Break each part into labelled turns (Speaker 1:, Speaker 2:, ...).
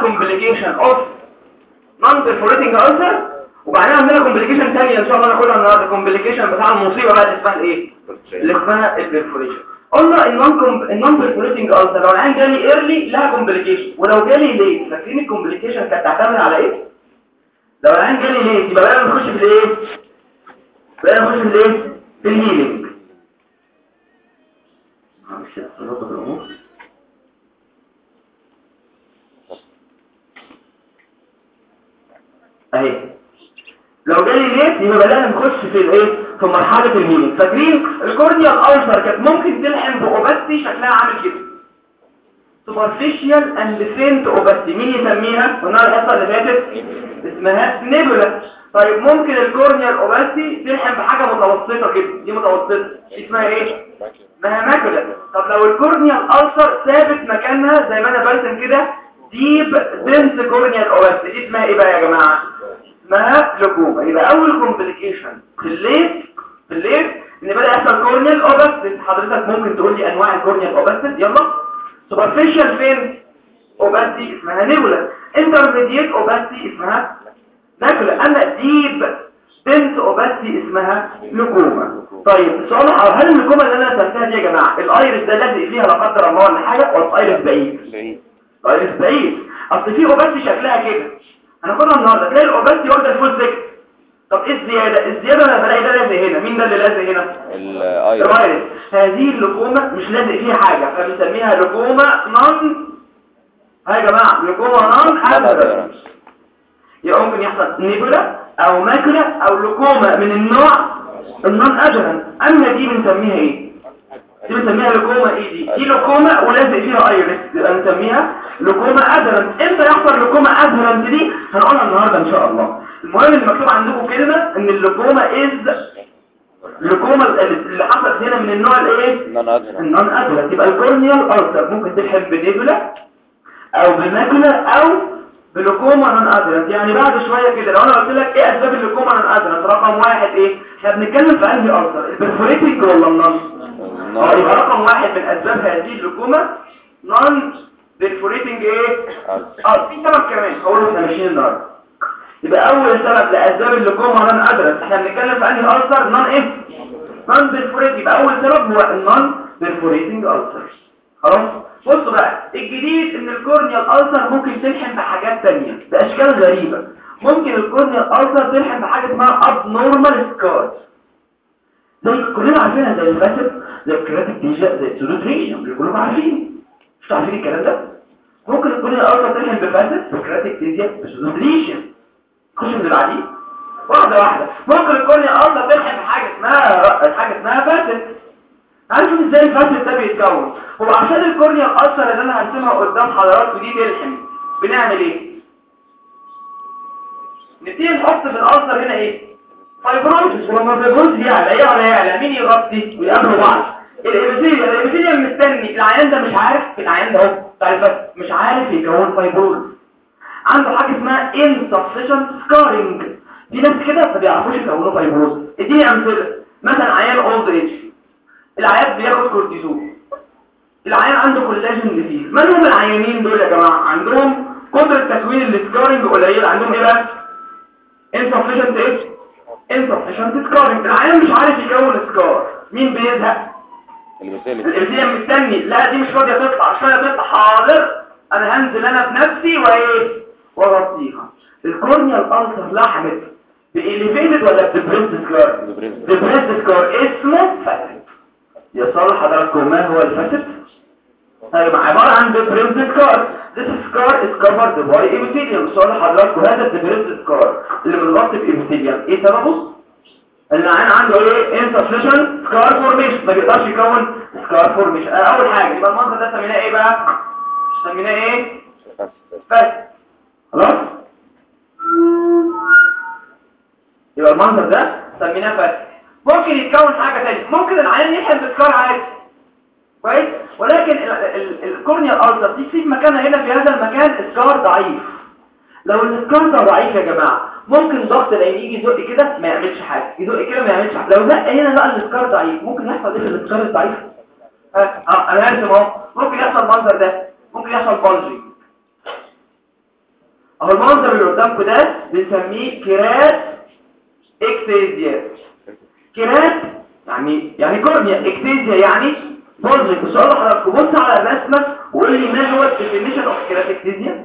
Speaker 1: كومبليكيشن اوف نون بيرفوريتنج ألسر وبعدين عندنا كومبليكيشن ثانيه ان شاء الله ناخدها النهارده كومبليكيشن بتاع المصيبه بقى اللي اسمها الايه اللي اسمها البرفوريشن قلنا النون النون بيرفوريتنج ألسر لو العين جالي ايرلي لها كومبليكيشن ولو جالي ليت فاكرين الكومبليكيشن كانت تعتمد على ايه لو العين جالي ليت يبقى بقى نخش في الايه بقى نخش في الايه في الهيلينج معلش اظبط الامور اهي لو جالي ليت يبقى بدأنا نخش في الايه في مرحلة الهيلينج فاكرين الكورنيال ألسر كانت ممكن تلحم بأوباستي شكلها عامل كده سوبرفيشال اند فينت اوباستي مين يسميها قلنا الحصه اللي فاتت اسمها نيبولا طيب ممكن الكورنيال اوباستي تلحم بحاجه متوسطه كده دي متوسطه اسمها ايه اسمها ماكولا طب لو الكورنيال ألسر ثابت مكانها زي ما انا برسم كده ديب دنس كورنيال اوباستي دي اسمها ايه بقى يا جماعه اسمها لوكوما يبقى اول كومبليكيشن في الليل في الليل ان بدا يحصل كورنيال اوباستي حضرتك ممكن تقول لي انواع الكورنيال اوباستي يلا سوبرفيشال فين اوباستي اسمها نيبولا انترميديت اوباستي اسمها ماكولا اما ديب دنس اوباستي اسمها لوكوما طيب السؤال هو هل اللوكوما اللي انا رسمتها دي يا جماعه الايرس ده لازق فيها لا قدر الله ولا حاجه ولا الايرس بعيد الايرس بعيد اصل في اوباستي شكلها كده هناخدها النهارده تلاقي الاوباستي واخده الفول سكت طب ايه الزياده الزياده انا بلاقي ده لازق هنا مين ده اللي لازق هنا
Speaker 2: الايرس
Speaker 1: الايرس هذه اللوكوما مش لازق فيها حاجه فبنسميها لوكوما نون ها يا جماعه لوكوما نون ادرس يبقى ممكن يحصل نيبولا او ماكولا او لوكوما من النوع النون ادرن اما دي بنسميها ايه دي بنسميها لوكوما ايه دي دي لوكوما ولازق فيها ايرس يبقى بنسميها لوكوما ادرن امتى يحصل لوكوما ادرن دي هنقولها النهارده ان شاء الله المهم اللي مكتوب عندكم كلمه ان اللوكوما از اللوكوما اللي حصلت هنا من النوع الايه
Speaker 2: نون ادرس
Speaker 1: النون ادرس يبقى الكورنيال ألسر ممكن تلحم بنيبولا او بماكولا او بلوكوما نون ادرس يعني بعد شوية كده لو انا قلت لك ايه اسباب اللوكوما نون ادرس رقم واحد ايه احنا بنتكلم في انهي ألسر البرفوريتنج ولا النون اه يبقى رقم واحد من اسباب هذه اللوكوما نون برفوريتنج ايه اه في سبب كمان هقوله احنا ماشيين النهارده يبقى اول سبب لاسباب اللوكوما نون ادرس احنا بنتكلم في انهي ألسر نون ايه نون بيرفوريت يبقى اول سبب هو النون بيرفوريتنج ألسر خلاص بصوا بقى الجديد ان الكورنيال ألسر ممكن تلحم بحاجات تانية باشكال غريبة ممكن الكورنيال ألسر تلحم بحاجة اسمها ابنورمال سكار زي كلنا عارفينها زي الفاسد زي الكراتيك ديجا زي السودوتريشن كلكم عارفين مش عارفين الكلام ده ممكن الكورنيال ألسر تلحم بفاسد بكراتيك ديجا بسودوتريشن خش من اللي بعديه واحدة واحدة ممكن الكورنيا أصلا تلحم بحاجة اسمها حاجة اسمها فاسد هنشوف ازاي الفاسد ده بيتكون هو عشان الكورنيا الأثر اللي انا هرسمها قدام حضراتكم دي تلحم بنعمل ايه نبتدي نحط في الأثر هنا ايه فايبروزس ولما الفايبروزس يعلى يعلى يعلى مين يغطي ويقابلوا بعض الابيثيليوم الابيثيليوم مستني العيان ده مش عارف العيان ده اهو بتاع الفاسد مش عارف يكون فايبروزس عنده حاجة اسمها insufficient scarring في ناس كده ما بيعرفوش يكونوا فايبروز اديني امثله مثلا عيان اولد ايج العيان بياخد كورتيزون العيان عنده كولاجين ديفيز من هم العيانين دول يا جماعه عندهم قدره تكوين السكارنج قليله عندهم ايه بقى insufficient ايه insufficient scarring العيان مش عارف يكون سكار مين بيزهق
Speaker 2: البسيلي
Speaker 1: الابتدائي مستني لا دي مش راضيه تطلع مش راضيه تطلع حاضر انا هنزل انا بنفسي وايه واغطيها الكورنيال ألسر لحمت بإليفيتد ولا بدبريست سكار دبريست سكار اسمه فاسد يا صالح حضراتكم ما هو الفاسد طيب عبارة عن دبريست سكار This scar is covered by epithelium صالح حضراتكم هذا الدبريست سكار اللي متغطي بإبيثيليوم ايه سببه؟ العين عنده ايه insufficient scar formation ما بيقدرش يكون scar formation اول حاجة يبقى المنظر ده سميناه ايه بقى؟ سميناه ايه؟ فاسد خلاص؟ يبقى المنظر ده سميناه فاسد ممكن يتكون حاجة تانية ممكن العيان يحل بسكار عادي كويس ولكن الكورنيا الألسر دي تسيب مكانها هنا في هذا المكان اسكار ضعيف لو الاسكار ده ضعيف يا جماعة ممكن ضغط العين يجي يزق كده ما يعملش حاجة يزق كده ما يعملش حاجة لو زق هنا بقى الاسكار ضعيف ممكن يحصل ايه في الاسكار الضعيف ها اه انا هرسم اهو ممكن يحصل المنظر ده ممكن يحصل بلجنج اهو المنظر اللي قدامكم ده بنسميه كيرات اكتيزيا كيرات يعني يعني كورنيا اكتيزيا يعني بولجنج ان شاء الله حضراتكم بص على الرسمه وقول لي ما هو الديفينيشن اوف كيرات اكتيزيا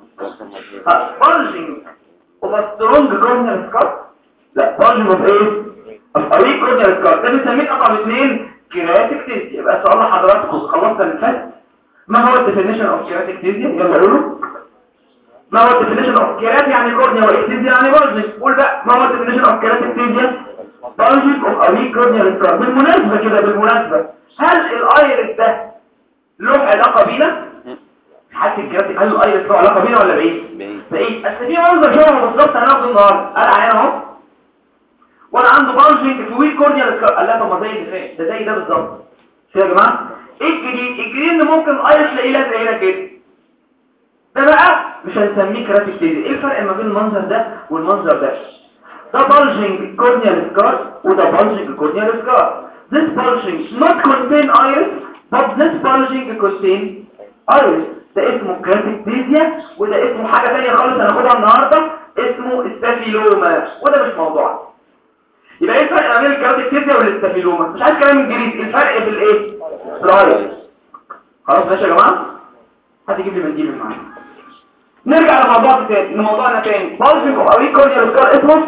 Speaker 1: بولجنج اوف سترونج كورنيال سكار لا بولجنج اوف ايه اوف اريك كورنيال سكار ده بنسميه رقم اثنين كيرات اكتيزيا يبقى سؤال لحضراتكم خلصنا اللي فات ما هو الديفينيشن اوف كيرات اكتيزيا يلا قولوا ما هو الديفينيشن اوف كيرات يعني كورنيا واكتيزيا يعني بولجنج قول بقى ما هو الديفينيشن اوف كيرات اكتيزيا بولجنج اوف اريك كورنيال سكار بالمناسبه كده بالمناسبه هل الايرس ده له علاقه بينا حتى الجرافيك هل الايرس له علاقه بينا ولا بعيد
Speaker 2: بعيد
Speaker 1: بعيد بس في منظر شبه بالظبط هناخده النهارده قال عيان اهو وانا عنده بولجنج في ويل كورنيال سكار قال لا طب ما زي اللي فات ده زي ده بالظبط شوف يا جماعه ايه الجديد الجديد ان ممكن الايرس تلاقيه لازق هنا كده ده بقى مش هنسميه كراتيك تيزي ايه الفرق ما بين المنظر ده والمنظر ده ده bulging corneal scar وده bulging corneal scar this bulging not contain iris but this bulging contain iris ده اسمه كراتيكتيزيا وده اسمه حاجة تانية خالص هناخدها النهاردة اسمه استافيلوما وده مش موضوع يبقى ايه الفرق ما بين الكراتيكتيزيا والاستافيلوما مش عايز كلام انجليزي الفرق في الايه في الايرس خلاص ماشي يا جماعه حد يجيب لي منديل من معايا نرجع لموضوعنا تاني لموضوعنا تاني بالجنج او اي كورنيال سكار اسمه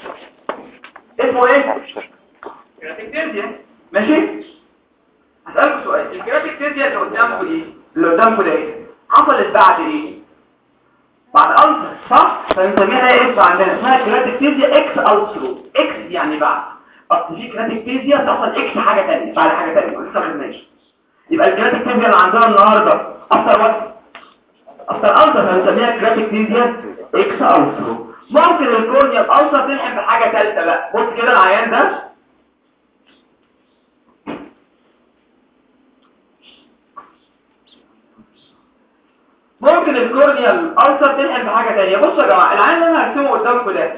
Speaker 1: اسمه ايه كراتيكتيزيا ماشي هسألكوا سؤال الكراتيكتيزيا اللي قدامكم دي اللي قدامكم ده ايه حصلت بعد ايه بعد ألسر صح فنسميها ايه اسم عندنا اسمها كراتيكتيزيا اكس ألسرو اكس يعني بعد اصل في كراتيكتيزيا تحصل اكس حاجة تانية بعد حاجة تانية لسه ما خدناش يبقى الكراتيكتيزيا اللي عندنا النهارده اكتر وقت اكتر ألسر فنسميها كراتيكتيزيا اكس ألسرو ممكن الكورنيا الألسر تلحق بحاجة ثالثة بقى بص كده العيان ده ممكن الكورنيا الألسر تلحق بحاجة تانية بصوا يا جماعة العيان اللي انا هرسمه قدامكم ده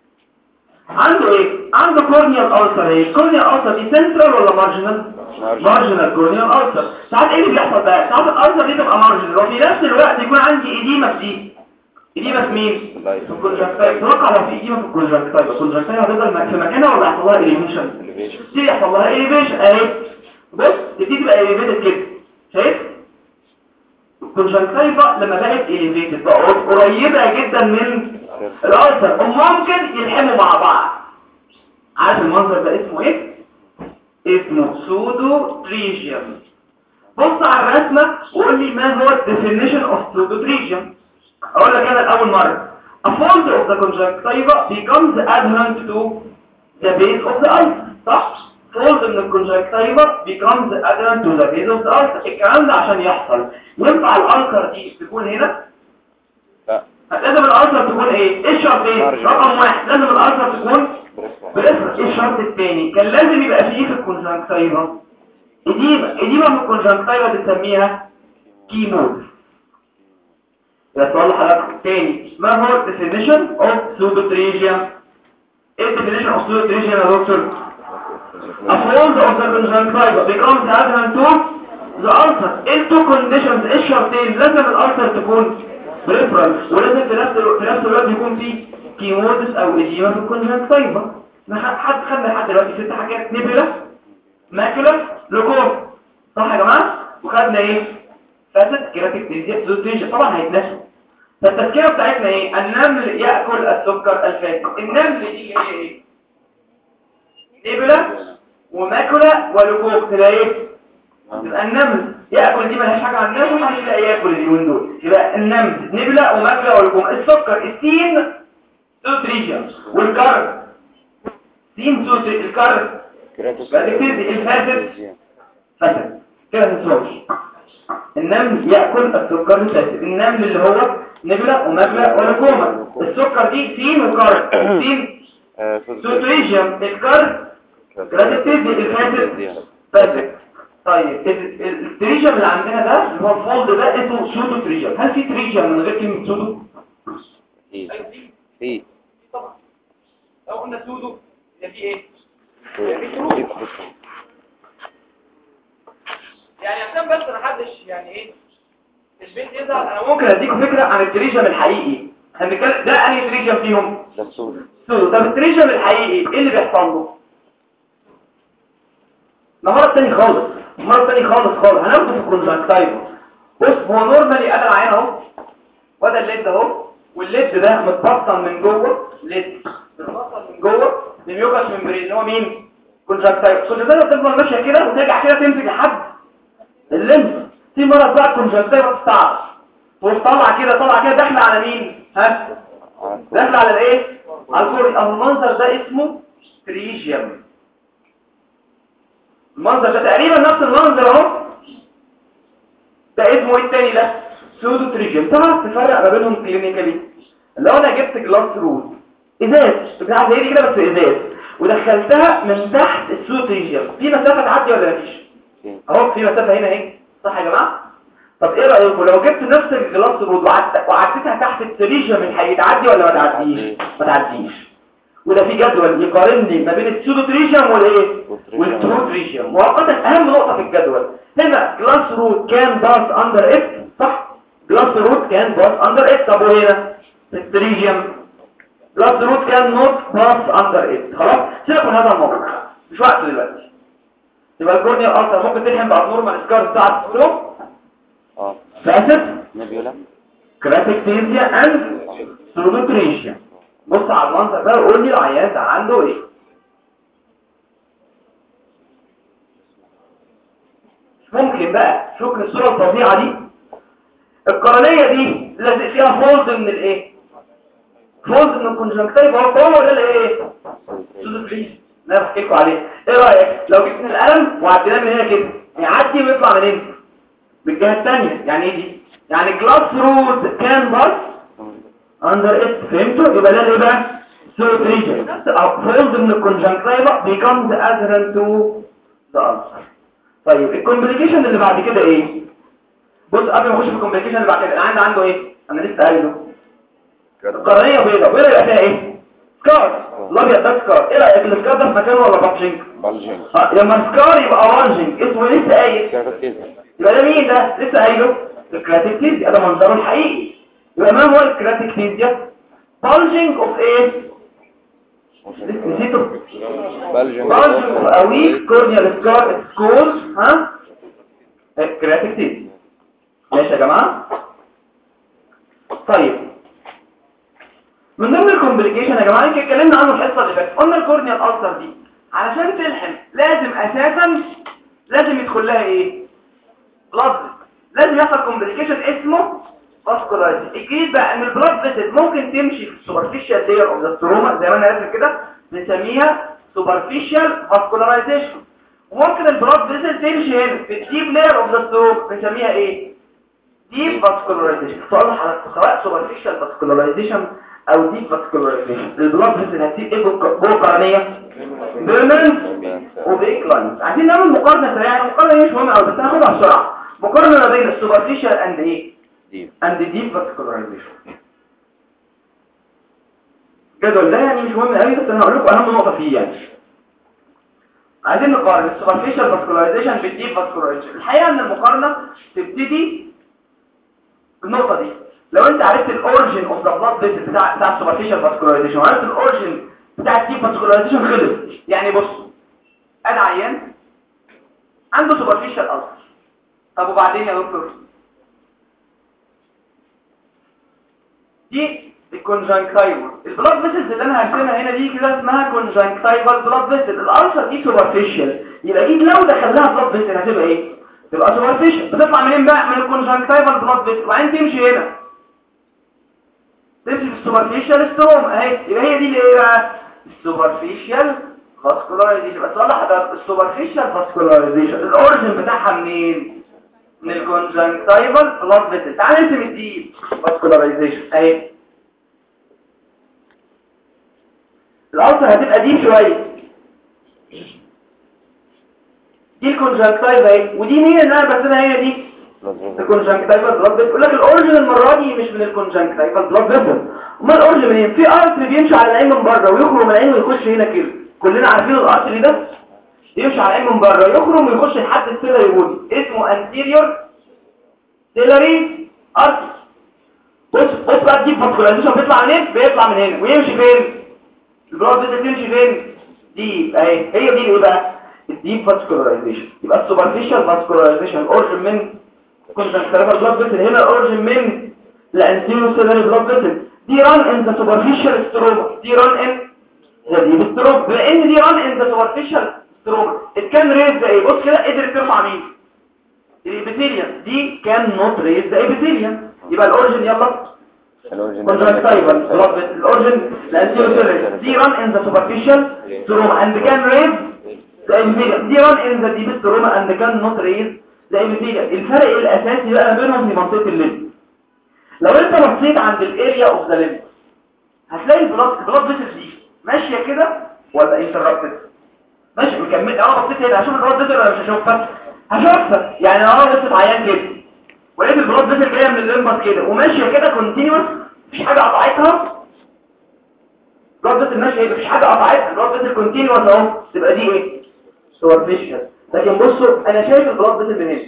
Speaker 1: عنده ايه؟ عنده كورنيا الألسر ايه؟ الكورنيا الألسر دي سنترال ولا مارجنال؟ مارجنال كورنيا الألسر ساعات ايه اللي بيحصل بقى؟ ساعات الألسر دي تبقى مارجنال وفي نفس الوقت يكون عندي إديمة في دي إديمة في مين؟ في الكونجكتايف توقع لو في إديمة في الكونجكتايف الكونجكتايف هتفضل في مكانها ولا يحصل لها إليميشن؟ تبتدي يحصل لها إليميشن أهي بص تبتدي تبقى إليميتد كده شايف؟ الكونجكتيفا لما بقت إليفيتد بقت قريبة جدا من الألسر وممكن يلحموا مع بعض عارف المنظر ده اسمه ايه؟ اسمه سودو تريجيوم بص على الرسمة وقول لي ما هو الديفينيشن اوف سودو تريجيوم اقول لك انا الاول مرة A fold of the conjunctiva becomes adherent to the base of the ulcer صح؟ fold من الكونجكتيفا becomes adherent to the base of the ulcer الكلام ده عشان يحصل ينفع الألسر دي تكون هنا
Speaker 2: لا
Speaker 1: لازم الألسر تكون ايه ايه الشرط ايه
Speaker 2: مارجن.
Speaker 1: رقم واحد لازم الألسر تكون
Speaker 2: بريسوان.
Speaker 1: بالاسم ايه الشرط الثاني كان لازم يبقى فيه في الكونجكتيفا اديمة اديمة في الكونجكتيفا تسميها كيموز ده سؤال لحضرتك تاني ما هو definition of pseudotrigium ايه definition of pseudotrigium يا دكتور A fold of the conjunctiva becomes adherent to the ulcer. ايه two conditions ايه الشرطين لازم الألسر تكون peripheral ولازم في نفس الوقت في نفس الوقت يكون في كيموزس او اديمة في الكونجنكتيفا حد خدنا لحد دلوقتي ست حاجات نيبولا ماكولا لوكوم صح يا جماعه وخدنا ايه فاسد كيراتيك ديزيا سوتيج طبعا هيتنسوا فالتذكره بتاعتنا ايه النمل ياكل السكر الفاسد النمل دي اللي هي ايه نيبولا وماكولا ولوكوم تبقى ايه يبقى النمل ياكل دي ملهاش حاجه عن النمل محدش لا ياكل اليومين دول يبقى النمل نبله وماكله ولكم السكر السين سوتريجن والكرب سين سوتري الكرب
Speaker 2: كراتوس-
Speaker 1: بعد كده الفاسد فاسد كده تنسوش النمل ياكل السكر الفاسد النمل اللي هو نبله وماكله ولكم السكر دي سين وكرب سين
Speaker 2: آه، سوس-
Speaker 1: سوتريجن الكرب كراتيتيزي الفاسد فاسد طيب ال- ال- التريجم اللي عندنا ده اللي هو الفولد ده اسمه سودو تريجم هل في تريجم من غير كلمه سودو
Speaker 2: إيه. إيه.
Speaker 1: طبعا لو قلنا سودو يبقى في ايه
Speaker 2: إيه.
Speaker 1: يعني عشان بس ما حدش يعني ايه البيت يزعل انا ممكن اديكم فكره عن التريجم الحقيقي احنا بنتكلم ده انهي تريجن فيهم
Speaker 2: ده السود
Speaker 1: سودو طب التريجن الحقيقي ايه اللي بيحصل له ده مرض تاني خالص مرض تاني خالص خالص هناخده في الكونجكتايفا بص هو نورمالي ادي العين اهو وده الليد اهو والليد ده متبطن من جوه ليد متبطن من جوه الميوكاس ممبرين اللي هو مين كونجكتايفا الكونجكتايفا بتفضل ماشيه كده وترجع كده تمسك لحد الليمف في مرض بقى الكونجكتايفا بتستعرض وطلع كده طلع كده داخله على مين ها
Speaker 2: على
Speaker 1: داخل على الايه على الكوري أو المنظر ده اسمه تريجيوم المنظر ده تقريبا نفس المنظر اهو ده اسمه ايه التاني ده سودو تريجيوم تعرف تفرق ما بينهم كلينيكالي لو انا جبت جلاس رول ازاز بتاع زي دي كده بس ازاز ودخلتها من تحت السودو تريجيوم في مسافه تعدي ولا مفيش
Speaker 2: فين؟
Speaker 1: اهو في مسافه هنا اهي صح يا جماعه طب ايه رايكم لو جبت نفس الجلاس رود وعدت- وعديتها تحت التريجيوم هيتعدي ولا ما تعديش ما تعديش وده في جدول يقارن لي ما بين السودو تريجيوم والايه والترو تريجيوم مؤقتا اهم نقطه في الجدول هنا جلاس رود كان باس اندر ات صح جلاس رود كان باس اندر ات طب وهنا في التريجيوم جلاس رود كان نوت باس اندر ات خلاص سيبك من هذا الموضوع مش وقت دلوقتي يبقى الكورنيا اصلا ممكن تلحم بابنورمال سكار بتاعت السلوك
Speaker 2: اه
Speaker 1: فاسد
Speaker 2: نبيولا
Speaker 1: كراتيكتيزيا اند سودوتريشيا بص على المنظر ده وقول لي العيان ده عنده ايه ممكن بقى شكل الصورة الفظيعة دي القرنية دي لازق فيها فولد من الايه فولد من الكونجنكتيف هو هو ده الايه سودوتريشيا اللي انا بحكي لكم عليه ايه رايك لو جبنا القلم وعديناه من هنا كده يعدي ويطلع من هنا بالجهة الثانية يعني ايه دي يعني جلاس رود كان باس اندر ات فهمتوا يبقى ده ايه بقى سورت ريجن فولد من الكونجنكتيفا becomes adherent to the ulcer طيب الكومبليكيشن اللي بعد كده ايه بص قبل ما اخش في الكومبليكيشن اللي بعد كده العيان ده عنده ايه انا لسه قايله القرنيه بيضاء بيضاء يبقى فيها ايه سكار الابيض ده سكار ايه رايك السكار ده في مكانه ولا باتشنج
Speaker 2: بالجين
Speaker 1: آه، لما سكار يبقى اورنجنج اسمه لسه قايل
Speaker 2: كارتيزا
Speaker 1: يبقى ده مين ده لسه قايله الكراتيكتيزيا ده منظره الحقيقي يبقى ما هو الكراتيكتيزيا bulging of ايه نسيته
Speaker 2: بالجين
Speaker 1: bulging of a weak corneal scar it's called ها الكراتيكتيزيا ماشي يا جماعه طيب من ضمن الكومبليكيشن يا جماعه يمكن اتكلمنا عنه الحصه اللي فاتت قلنا الكورنيال ألسر دي علشان تلحم لازم اساسا لازم يدخل لها ايه بلاد لازم يحصل كومبليكيشن اسمه فاسكولايز الجديد بقى ان البلاد فيسل ممكن تمشي في السوبرفيشال لاير اوف ذا ستروما زي ما انا راسم كده بنسميها سوبرفيشال فاسكولارايزيشن وممكن البلاد فيسل تمشي هنا في الديب لاير اوف ذا ستروما بنسميها ايه ديب فاسكولارايزيشن سؤال حضرتك سواء سوبرفيشال فاسكولارايزيشن او ديب فاسكولارايزيشن البلاد فيسل هتسيب ايه جوه جوه القرنيه بيرمنت وبيك لاين عايزين نعمل مقارنه سريعه المقارنه دي مش مهمه قوي بس هاخدها بسرعه مقارنه ما بين السوبرفيشال اند ايه
Speaker 2: ديب
Speaker 1: اند ديب فاسكولارايزيشن الجدول ده يعني مش مهم قوي بس انا هقول لكم اهم نقطه فيه يعني عايزين نقارن السوبرفيشال فاسكولارايزيشن بالديب فاسكولارايزيشن الحقيقه ان المقارنه تبتدي بالنقطه دي لو انت عرفت الاوريجين اوف ذا بلاد فيسل بتاع بتاع السوبرفيشال فاسكولارايزيشن وعرفت الاوريجين بتاع الديب فاسكولارايزيشن خلص يعني بص انا عيان عنده سوبرفيشال ألسر طب وبعدين يا دكتور دي الكونجنكتيفال البلاد فيسلز اللي انا هرسمها هنا دي كده اسمها كونجنكتيفال بلاد فيسل الالسر دي سوبرفيشال يبقى دي لو دخل لها بلاد فيسل هتبقى ايه تبقى سوبرفيشال بتطلع منين بقى من الكونجنكتيفال بلاد فيسل وبعدين تمشي هنا تمشي في السوبرفيشال ستروم اهي يبقى هي دي اللي ايه بقى السوبرفيشال فاسكولارايزيشن بس والله حضرتك السوبرفيشال فاسكولارايزيشن الاوريجن بتاعها منين من الكونجنكتيفال بلاد فيسل تعال نرسم الديب فاسكولارايزيشن اهي الألسر هتبقى دي شوية دي الكونجنكتيفا اهي ودي مين اللي انا برسمها هي دي الكونجنكتيفا بلاد فيسل يقول لك الاوريجن المره دي مش من الكونجنكتيفا بلاد فيسل امال الاوريجن منين في ارتري بيمشي على العين من بره ويخرج من العين ويخش هنا كده كلنا عارفين الارتري ده يمشي على العين من بره يخرج ويخش لحد السيلري بودي اسمه anterior سيلري ارتري بص بص بقى الديب فاسكولايزيشن بيطلع منين بيطلع من هنا ويمشي فين البلاد فيسل تمشي فين دي اهي هي دي ايه بقى الديب فاسكولايزيشن يبقى السوبرفيشال فاسكولايزيشن اورجن من كنت هنختار البلاد فيسل هنا اورجن من الانتيريور سيلري بلاد فيسل دي ران ان ذا سوبرفيشال ستروما دي ران ان ذا ديب ستروما بما ان دي ران ان ذا سوبرفيشال ستروما كان ريز ايه بص كده قدر ترفع مين الابيثيليوم دي كان نوت ريز ذا ابيثيليوم يبقى الاورجن يلا conjunctival الاورجن الانتيريور سيلري دي ران ان ذا سوبرفيشال ستروما اند كان ريز ذا ابيثيليوم دي ران ان ذا ديب ستروما اند كان نوت ريز ذا ابيثيليوم الفرق الاساسي بقى ما بينهم في منطقه الليمب لو انت بصيت عند الاريا اوف ذا ليمب هتلاقي البلاد البلاد فيسلز دي ماشيه كده ولا انترابتد ماشي مكمل انا بصيت هنا هشوف البلاد فيسل ولا مش هشوفها هشوفها يعني انا بصيت عيان كده ولقيت البلاد فيسل جايه من الليمبس كده وماشيه كده كونتينوس مفيش حاجه قطعتها البلاد فيسل ماشيه مفيش حاجه قطعتها البلاد فيسل كونتينوس اهو تبقى دي ايه سوبرفيشال لكن بصوا انا شايف البلاد فيسل من هنا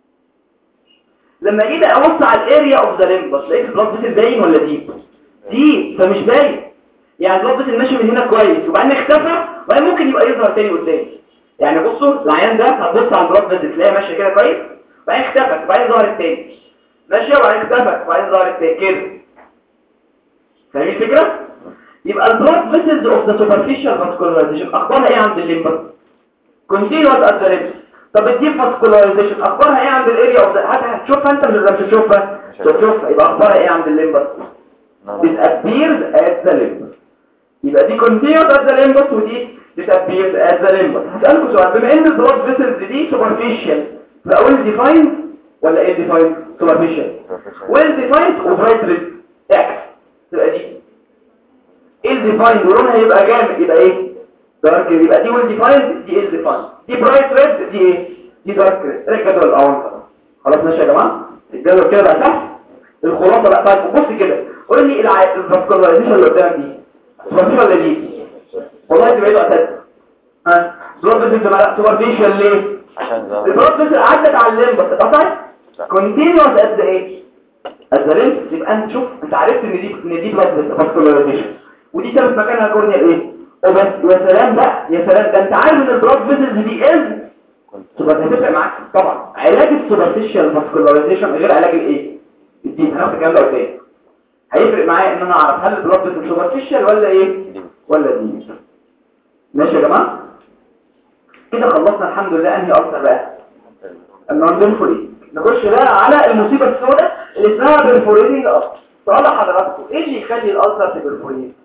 Speaker 1: لما جيت ابص على الاريا اوف ذا ليمبس لقيت البلاد فيسل باين ولا ديب ديب فمش باين يعني البلاد فيسل ماشي من هنا كويس وبعدين اختفى وبعدين ممكن يبقى يظهر تاني قدامي يعني بصوا العيان ده هتبص على البلاد فيسل تلاقيها ماشيه كده كويس وبعدين اختفت وبعدين ظهرت تاني ماشيه وبعدين اختفت وبعدين ظهرت تاني كده فاهمين الفكره يبقى البلاد فيسلز اوف ذا سوبرفيشال فاسكولارايزيشن اخبارها ايه عند الليمبس كونتينوس ات ذا ليمبس طب الديب فاسكولارايزيشن اخبارها ايه عند الاريا اوف ذا هتشوفها انت ولا مش هتشوفها تشوفها يبقى اخبارها ايه عند الليمبس disappears at the limbus يبقى دي continuous at the limbus ودي disappears at the limbus هسألكم سؤال بما ان البلاد فيسلز دي superficial فأول defined ولا ايه defined superficial well defined وبرايت ريد اكس تبقى دي ايه defined ولونها يبقى جامد يبقى ايه دارك يبقى دي well defined دي ايه defined دي برايت ريد دي ايه دي دارك ريد ركزوا الاول خلاص ماشي يا جماعه الجدول كده بقى تحت الخلاصه بقى طيب بص كده قول لي الفاسكولارايزيشن اللي قدامك دي سوبرفيشال ولا دي والله دي بعيد اساسا ها بلاد فيسل ده سوبرفيشال ليه
Speaker 2: عشان زمان
Speaker 1: البلاد فيسل عدت على الليمب بس اتقطعت كونتينوس قد ايه قد الليمب يبقى انت شوف انت عرفت ان دي ان دي بلاد فاسكولارايزيشن ودي ثابت مكانها كورنيال ايه وبس يا سلام بقى يا سلام ده انت عارف ان البلاد فيسلز دي از تبقى هتفرق معاك طبعا علاج السوبرفيشال فاسكولارايزيشن غير علاج الايه الدين هناخد الكلام ده قدام هيفرق معايا ان انا اعرف هل البلاد فيسل سوبرفيشال ولا ايه ولا دي ماشي يا جماعه كده خلصنا الحمد لله انهي اكتر بقى النون نخش بقى على المصيبه السوداء اللي اسمها بيرفوريتنج ألسر سؤال حضراتكم ايه اللي يخلي الالسر تبرفوريت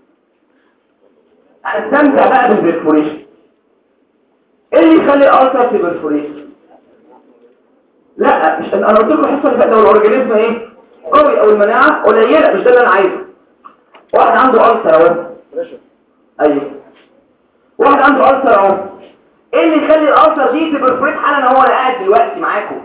Speaker 1: هنستمتع بقى بالبرفوريشن ايه اللي يخلي الالسر تبرفوريت لا مش انا قلت لكم الحصه اللي فاتت لو الاورجانيزم ايه قوي او المناعه قليله مش ده اللي انا عايزه واحد عنده ألسر اهو ايوه واحد عنده ألسر اهو ايه اللي يخلي الألسر دي تبرفوريت حالا هو انا قاعد دلوقتي معاكم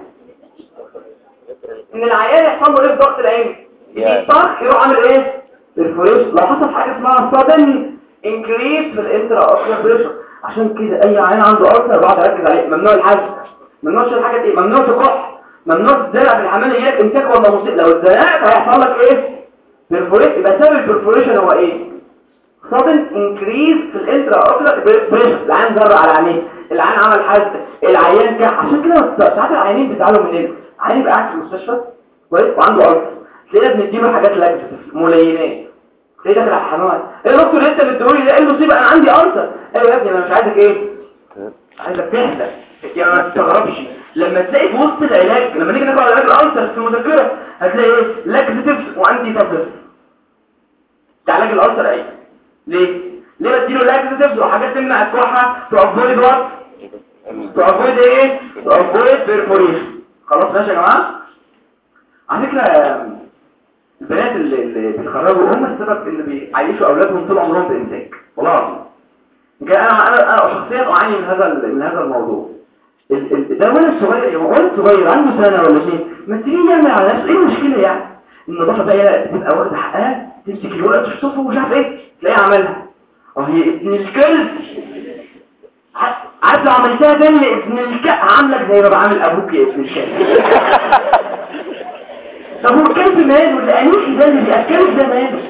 Speaker 1: ان العيان يحصل له ايه في ضغط العين يجي طرح يروح عامل ايه برفوريشن لو حصل حاجه اسمها sudden increase في الانترا اوكيولار بريشر عشان كده اي عيان عنده ألسر بقعد اركز عليه ممنوع الحزم ممنوع تشيل حاجه ايه ممنوع تكح ممنوع تزرع في العمليات امساك ولا مصيب لو اتزرعت هيحصل لك ايه برفوريشن يبقى سبب البرفوريشن هو ايه sudden increase في الانترا اوكيولار بريشر العيان ذر على عينيه العيان عمل حزم العيان كح عشان كده ساعات العيانين بيزعلوا مننا عيان يبقى قاعد في المستشفى كويس وعنده ألسر تلاقينا بنديله حاجات لاكتيف ملينات تلاقيه داخل على الحمام ايه يا دكتور انت بتقولي ده ايه المصيبه انا عندي ألسر ايوه يا ابني انا مش عايزك ايه عايزك تهدى يعني ما تستغربش لما تلاقي في وسط العلاج لما نيجي ناخد علاج الألسر في المذاكره هتلاقي ايه لاكتيف وانتي تابلت ده علاج الألسر ايه ليه ليه بديله لاكتيفز وحاجات تمنع الكحه تافويد وات تافويد ايه تافويد بيرفوريشن خلاص ماشي يا جماعه على فكره البنات اللي, اللي بيتخرجوا هم السبب اللي بيعيشوا اولادهم طول عمرهم بامساك والله العظيم يمكن انا انا انا شخصيا اعاني من هذا ال- من هذا الموضوع ال- ال- ده ولد صغير ولد صغير عنده سنه ولا شيء ما تيجي يعمل على نفسه ايه المشكله يعني النظافه بقى تبقى واخده حقها تمسك الورقه تشطفه ومش عارف ايه تلاقيها عملها اه هي ابن الكلب ع- عارف لو عملتها تاني لابن الكلب هعاملك زي ما بعمل ابوك يا ابن الكلب طب هو الكلب ماله اللي انيخي ده اللي بياكلك ده ماله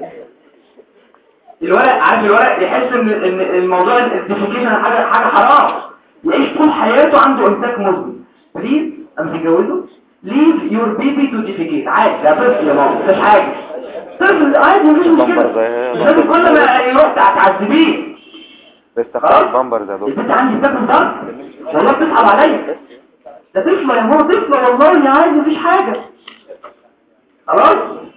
Speaker 1: الولد عارف الولد يحس ان ان الموضوع الديفيكيشن حاجه حاجه حرام يعيش طول حياته عنده امساك مزمن بليز اما تتجوزه leave your baby to defecate عادي ده طفل يا ماما مفيش حاجه طفل عادي مفيش مشكله
Speaker 2: بامبر زي-
Speaker 1: مش لازم كل ما يروح تعذبيه
Speaker 2: لسه
Speaker 1: خلاص؟
Speaker 2: خلاص بامبر ده دكتور
Speaker 1: البنت عندي بتاكل ضرب والله بتصعب عليا ده طفله يا ماما طفله والله عادي مفيش حاجه خلاص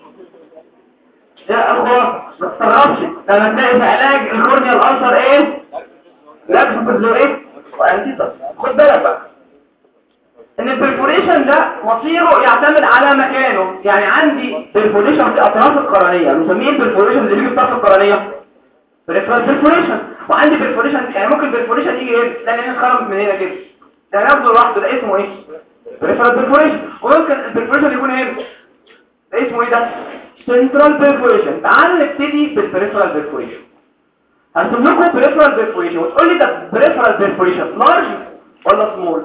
Speaker 1: يا اخوة ما تستغربش لما تلاقي في علاج الكورنيا الالسر ايه لابس بزوريت وانتيتا خد بالك بقى ان البرفوريشن ده مصيره يعتمد على مكانه يعني عندي برفوريشن في اطراف القرنيه بنسميه البرفوريشن اللي بيجي في اطراف القرنيه بريفرال برفوريشن وعندي برفوريشن يعني ممكن برفوريشن يجي هنا ده اللي اتخرج من هنا كده ده ناخده لوحده ده اسمه ايه بريفرال برفوريشن وممكن البرفوريشن يكون هنا ده اسمه ايه ده سنترال برفوريشن تعال نبتدي بالبريفرال برفوريشن هرسم لكم بريفرال برفوريشن وتقول لي ده بريفرال برفوريشن لارج ولا سمول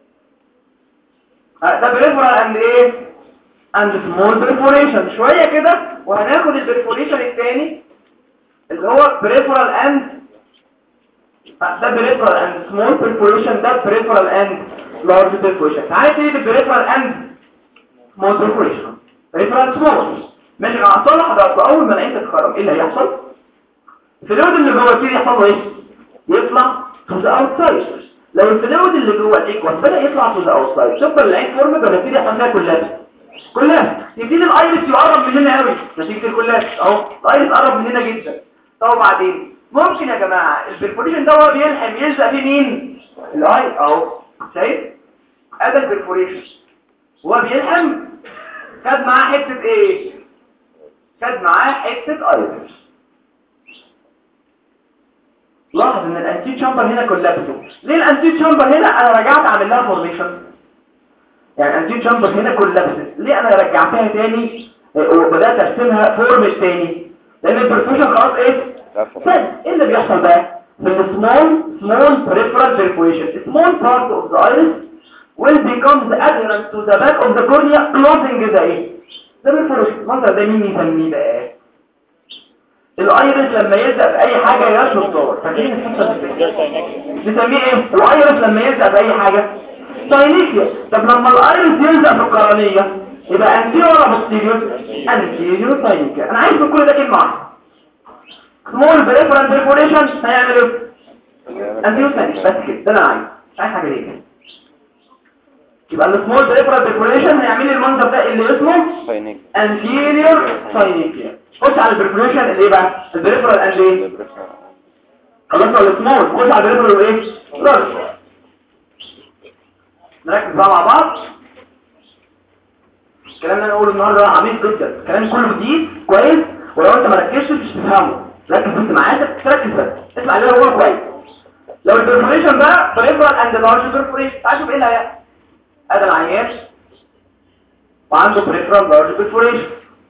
Speaker 1: ده بريفرال اند ايه اند سمول برفوريشن شويه كده وهناخد البرفوريشن الثاني اللي هو peripheral and ده peripheral and small perforation ده peripheral and large perforation تعالى نبتدي بالperipheral and small perforation peripheral small ماشي هحصل لحضرتك اول ما العين تتخرم ايه اللي هيحصل الفلويد اللي جوه يبتدي يحصل له ايه يطلع to the outside لو الفلويد اللي جوه الايكوس بدا يطلع to the outside تفضل العين فورمت ولا يبتدي يحصل فيها كلها كلها يبتدي الايرس يقرب مننا قوي نتيجه الكلها اهو الايرس قرب مننا جدا طب وبعدين ممكن يا جماعه البرفوريشن ده هو بيلحم يلزق فيه مين الاي اهو شايف ادي البرفوريشن هو بيلحم خد معاه حته ايه خد معاه حته ايرس لاحظ ان الانتي تشامبر هنا كولابسه ليه الانتي تشامبر هنا انا رجعت اعمل لها فورميشن يعني الانتي تشامبر هنا كولابسه ليه انا رجعتها تاني آه، وبدات ارسمها فورمش تاني لان البرفوشن خلاص ايه
Speaker 2: قفل.
Speaker 1: طيب ايه اللي بيحصل بقى في السمول سمول peripheral perforation small part of the iris will become the adherent to the back of the cornea closing the ايه ده perforation المنظر ده مين يسميه بقى الايرس لما يلزق في اي حاجه يا شطار فاكرين الحصه دي نسميه ايه الايرس لما يلزق في اي حاجه ساينيكيا طب لما الايرس يلزق في القرنيه يبقى انتيريور ولا بوستيريور انتيريور ساينيكيا انا عايز من كل ده كلمه واحده سمول بريفرال بريفوريشن هيعمل ايه انتيريور ساينيكيا بس كده ده انا عايز مش عايز حاجه ليه يبقى السمول بريفرال بريفوريشن هيعمل لي المنظر ده اللي اسمه
Speaker 2: ساينيك
Speaker 1: anterior ساينيكيا خش على البريفوريشن اللي ايه بقى البريفرال اند ايه خلصنا السمول خش على البريفرال وايه لارج نركز بقى مع بعض الكلام اللي انا اقوله النهارده عميق جدا الكلام كله جديد كويس ولو انت ما ركزتش مش هتفهمه ركز بس معايا تركز بس اسمع اللي انا بقوله كويس لو البرفوريشن بقى بريفرال اند لارج برفوريشن تعال شوف ايه اللي هيحصل ادي العيان وعنده بريفرال لارج برفوريشن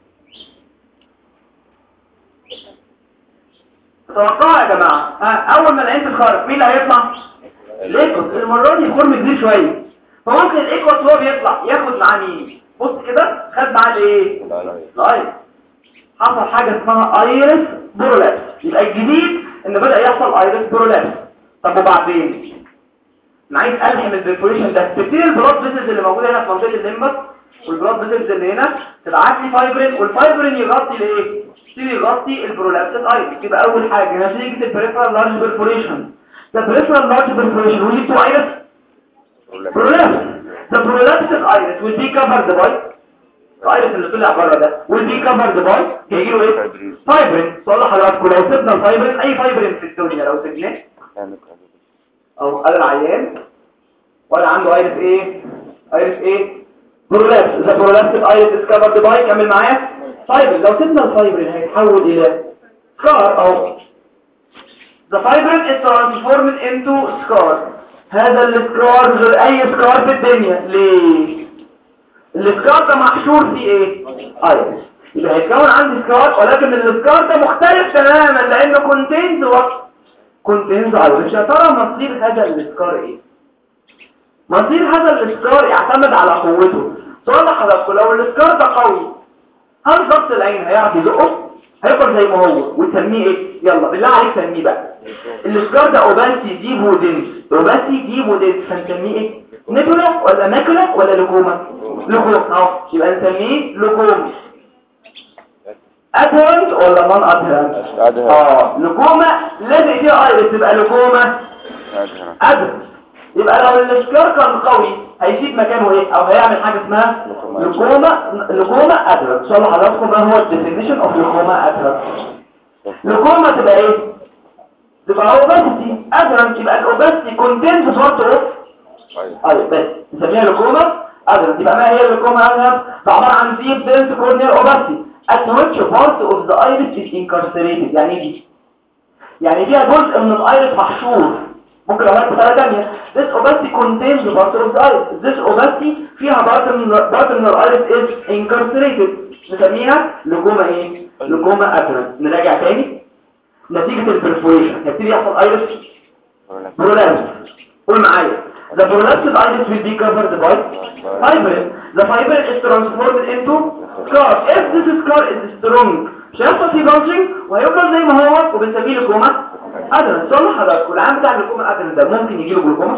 Speaker 1: توقعوا يا جماعه ها اول ما العين تتخرج مين اللي هيطلع الايكوس المره دي فورم كبير شويه فممكن الايكوس وهو بيطلع ياخد معاه مين بص كده خد معاه الايه الايرس حصل حاجه اسمها ايرس بورولابس يبقى الجديد ان بدا يحصل ايرس بورولابس طب وبعدين انا عايز الحم البرفوريشن ده تبتدي البلاد فيسلز اللي موجوده هنا في منطقه الليمبس والبلاد فيسلز اللي هنا تبعت لي فايبرين والفايبرين يغطي الايه يبتدي يغطي البرولابس ايرس يبقى اول حاجه نتيجه البريفرال لارج برفوريشن ده بريفرال لارج برفوريشن وليه تو ايرس prolapse the prolapsed iris will be covered by الايرس اللي طلع بره ده will be covered by هيجي له ايه فايبرين سؤال لحضراتكم لو سيبنا الفايبرين اي فايبرين في الدنيا لو سيبناه او قال العيان ولا عنده ايرس ايه ايرس ايه برولابس ذا برولابس ايرس is covered by كمل معايا فايبرين لو سيبنا الفايبرين هيتحول الى سكار او The fibrin is transformed into scar هذا السكار غير اي سكار في الدنيا ليه السكار ده محشور فيه ايه ايرس يبقى هيتكون عندي سكار ولكن السكار ده مختلف تماما لانه كونتينز وقت كونتينز ايرس يا ترى مصير هذا السكار ايه مصير هذا السكار يعتمد على قوته سؤال لحضراتكم لو الاسكار ده قوي هل ضغط العين هيعرف يزقه هيفضل زي ما هو وتسميه ايه يلا بالله عليك سميه بقى الاسكار ده اوباسي ديبو دينس اوباسي ديبو دينس هنسميه ايه نيبولا ولا ماكولا ولا لوكوما لوكوما اهو يبقى نسميه لوكوما ادهرنت ولا نون ادهرنت
Speaker 2: أدهر
Speaker 1: اه لوكوما لازق فيها ايرس تبقى لوكوما
Speaker 2: أدهر
Speaker 1: ادرس يبقى لو الاشكار كان قوي هيسيب مكانه ايه او هيعمل حاجه اسمها لوكوما لوكوما ادرس ان شاء الله حضراتكم ما هو الديفينيشن اوف لوكوما ادرس لوكوما تبقى ايه تبقى اوباسيتي ادرس يبقى الاوباسيتي كونتنت بارت اوف
Speaker 2: أيوة
Speaker 1: ايوه بس نسميها لوكوما ادرس يبقى ما هي اللوكوما ادرس عباره عن ديب دنس كورنيال اوباسيتي at which part of the iris is incarcerated يعني ايه دي يعني فيها جزء من الايرس محشور ممكن اقولها بطريقه ثانيه this opacity contains the part of the iris this opacity فيها part من part من الايرس is incarcerated نسميها لجوما ايه لجوما ادرن نراجع تاني نتيجه البرفوريشن هيبتدي يحصل ايرس prolapse قول معايا the prolapsed iris will be covered by fibrin the fibrin is transformed into scar if this scar is strong مش هيحصل فيه bulging وهيفضل زي ما هو وبنسميه لكوما ادرن صلح حضرتك والعام بتاع اللكوما ادرن ده ممكن يجيله جلوكوما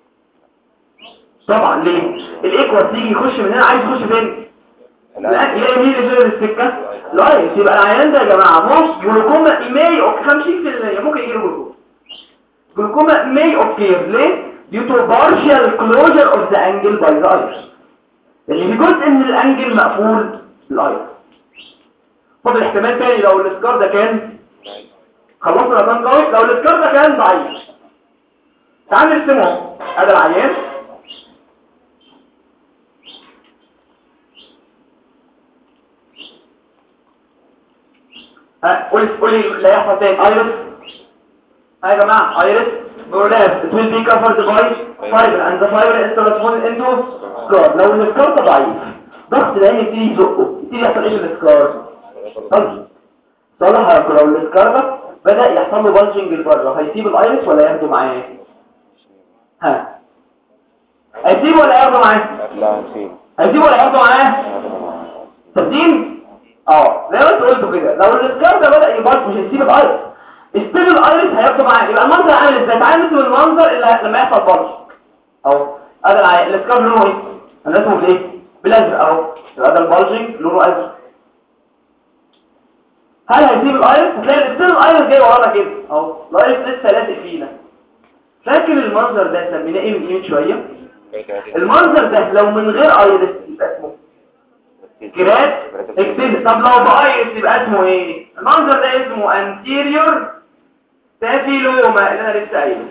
Speaker 1: طبعا ليه الايكوس يجي يخش من هنا عايز يخش فين لا يلاقي مين اللي في السكه لايس يبقى العيان ده يا جماعه ممكن جلوكوما ماي او 50% ممكن يجيله جلوكوما جلوكوما may occur ليه due to partial closure of the angle by the iris اللي في جزء من الانجل مقفول الايرس فاضل احتمال تاني لو الاسكار ده كان خلصنا لو كان قوي لو الاسكار ده كان ضعيف تعال نرسمه ادي العيان ها قول قول لي لا يحصل تاني ايرس ها يا جماعه ايرس برولاب it will be covered by fiber and the fiber is transformed into scar لو الاسكار ده ضعيف ضغط العين يبتدي يزقه يبتدي يحصل ايه في الاسكار طيب صالح لو الاسكار ده بدأ يحصل له بلجنج لبره هيسيب الايرس ولا ياخده معاه ها هيسيبه ولا ياخده معاه
Speaker 2: لا نسيب
Speaker 1: هيسيبه ولا ياخده معاه تبدين اه زي ما انت قلته كده لو الاسكار ده بدأ يبلج مش هيسيب الايرس ستيل الايرس هياخده معاه يبقى المنظر عامل ازاي تعالى نرسم المنظر اللي لما يحصل بلج اهو ادي العي- الاسكار لونه ايه انا اسمه بايه بالازرق اهو يبقى ده البلجنج لونه ازرق هل هيسيب الايرس هتلاقي ستيل الايرس جاي ورانا كده اهو الايرس لسه لازق فينا فاكر المنظر ده سميناه ايه من قيمه شويه المنظر ده لو من غير ايرس يبقى اسمه كرات اكتب طب لو بايرس يبقى اسمه ايه المنظر ده اسمه anterior staphyloما اللي انا لسه قايله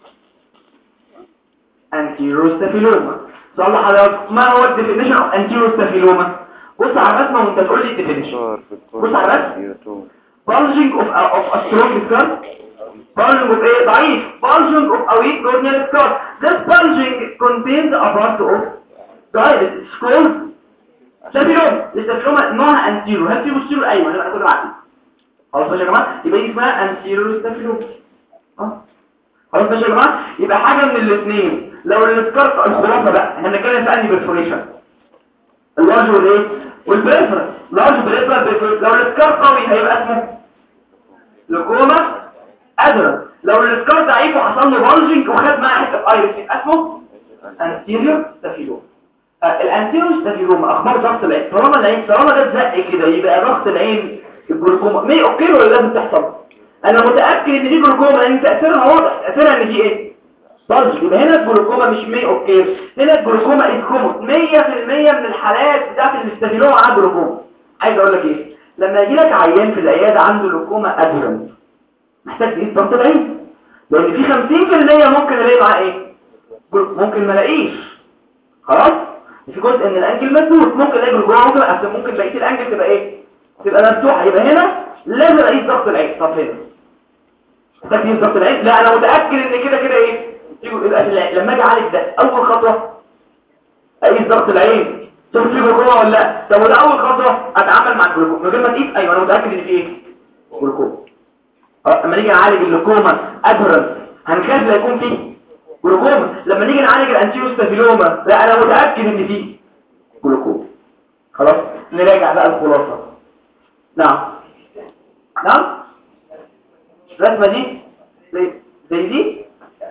Speaker 1: anterior staphyloما صلح حضرتك ما هو الديفينيشن اوف anterior staphyloما بص على الرسمه وانت تقول لي الديفينيشن بص على الرسم bulging of a, of a strong scar bulging of ايه ضعيف bulging of a weak corneal scar this bulging contains a part of the iris it's called staphylomas الستافيلوما نوعها anterior هل في posterior ايوه هنبقى ناخدها بعدين خلاص ماشي يا جماعه يبقى دي اسمها anterior staphylomas اه خلاص ماشي يا جماعه يبقى حاجه من الاثنين لو السكار الخلاصه بقى احنا بنتكلم في انهي برفوريشن اللارج والايه والبريفرنس لارج بريفرنس لو السكار قوي هيبقى اسمه لوكوما ادرا لو السكار ضعيف وحصل له بلجنج وخد معاه حته ايرس يبقى اسمه انتيريور ستافيلوما الانتيريور ستافيلوما اخبار ضغط العين طالما العين طالما ده اتزق كده يبقى ضغط العين الجلوكوما مي اوكي ولا لازم تحصل انا متاكد ان دي جلوكوما لان تاثيرها واضح تاثيرها ان دي ايه طيب يبقى هنا الجلوكوما مش مي اوكي هنا الجلوكوما از كومون 100% من الحالات بتاعت الاستافيلوما عنده جلوكوما عايز اقول لك ايه لما يجي لك عيان في العياده عنده جلوكوما ادرن محتاج تقيس ضغط العين لان في 50% ممكن الاقي معاه ايه جلو- ممكن ما الاقيش خلاص في جزء من الانجل مسدود ممكن الاقي جلوكوما ممكن أصل ممكن بقيه الانجل تبقى ايه تبقى مفتوحه يبقى هنا لازم اقيس ضغط العين طب هنا تقييم ضغط العين لا انا متاكد ان كده كده ايه يجوا- يبقى في الع- لما اجي اعالج ده اول خطوه اقيس ضغط العين شوف في جلوكوما ولا لا طب وده اول خطوه اتعامل مع الجلوكوما من غير ما تقيس ايوه انا متاكد ان في ايه جلوكوما اه لما نيجي نعالج اللوكوما ادرس هنخاف لا يكون فيه جلوكوما لما نيجي نعالج الانتيوستافيلوما لا انا متاكد ان فيه جلوكوز خلاص نراجع بقى الخلاصة نعم نعم الرسمة دي زي, زي دي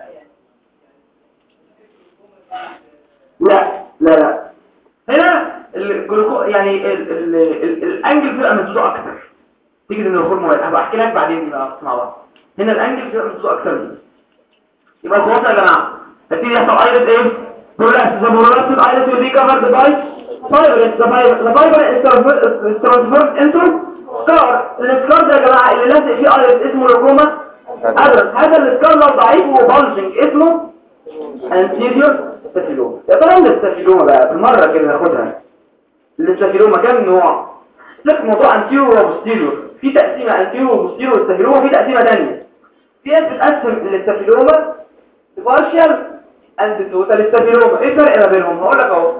Speaker 1: لا لا لا هنا الجلوكوز يعني ال ال ال الانجل بيبقى مسدود اكتر تيجي ان الهرمون هبقى احكي لك بعدين بقى مع بعض هنا الانجل بيبقى مسدود اكتر منه يبقى الخلاصه يا جماعه هتيجي يحصل ايرس ايه برولابس ذا برولابس الايرس will be covered by fibrous the fiber the fiber is transferred- is transferred into scar السكار ده يا جماعه اللي لازق فيه ايرس اسمه لوكوما ادرس هذا السكار لو ضعيف وبالجنج اسمه anterior ستافيلوما يا ترى الاستافيلوما بقى بالمره كده ناخدها الاستافيلوما كام نوع لك موضوع anterior وبوستيريور في تقسيمه anterior وبوستيريور واستافيلوما في تقسيمه ثانيه في ناس بتقسم الاستافيلوما partial and total استافيلوما ايه الفرق ما بينهم هقول لك اهو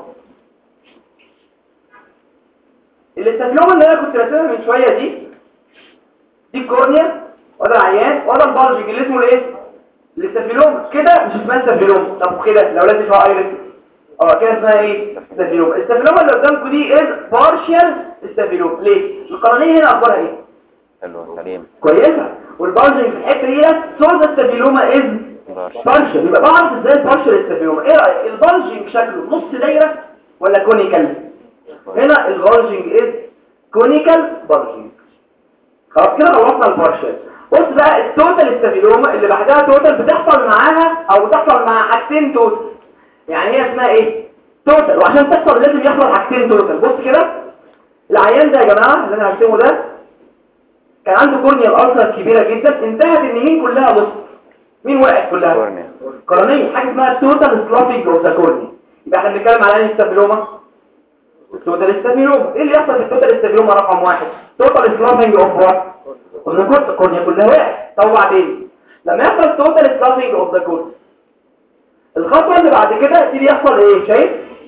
Speaker 1: الاستافيلوما اللي انا كنت راسمها من شويه دي دي الكورنيا وده العيان وده البلجنج اللي اسمه الايه الاستافيلوما كده مش اسمها استافيلوما طب كده لو لازم فيها ايرس اه كده اسمها ايه استافيلوما الاستافيلوما اللي قدامكم دي از بارشال استافيلوما ليه القرنيه هنا اخبارها ايه
Speaker 2: حلو سليم
Speaker 1: كويسه والبلجنج في الحته دي سوز استافيلوما از
Speaker 2: بارش
Speaker 1: بارشل يبقى بعرف ازاي البارشل استافيلوما ايه رايك البلجنج شكله نص دايره ولا كونيكال هنا البلجنج از كونيكال بلجنج خلاص كده خلصنا البارشل بص بقى التوتال استافيلوما اللي بعدها توتال بتحصل معاها او بتحصل مع حاجتين توتال يعني هي اسمها ايه توتال وعشان تحصل لازم يحصل حاجتين توتال بص كده العيان ده يا جماعه اللي انا هرسمه ده كان عنده كورنيال ألسر كبيرة جدا انتهت ان مين كلها بص مين وقعت كلها
Speaker 2: كورنيا
Speaker 1: قرنية حاجة اسمها توتال سلافينج اوف ذا كورنيا يبقى احنا بنتكلم على الاستابيلوما التوتال استابيلوما ايه اللي يحصل في التوتال استابيلوما رقم واحد توتال سلافينج اوف وات اوف ذا كورنيا الكورنيا كلها وقعت طب وبعدين لما يحصل توتال سلافينج اوف ذا كورنيا الخطوة اللي بعد كده يبتدي يحصل ايه شايف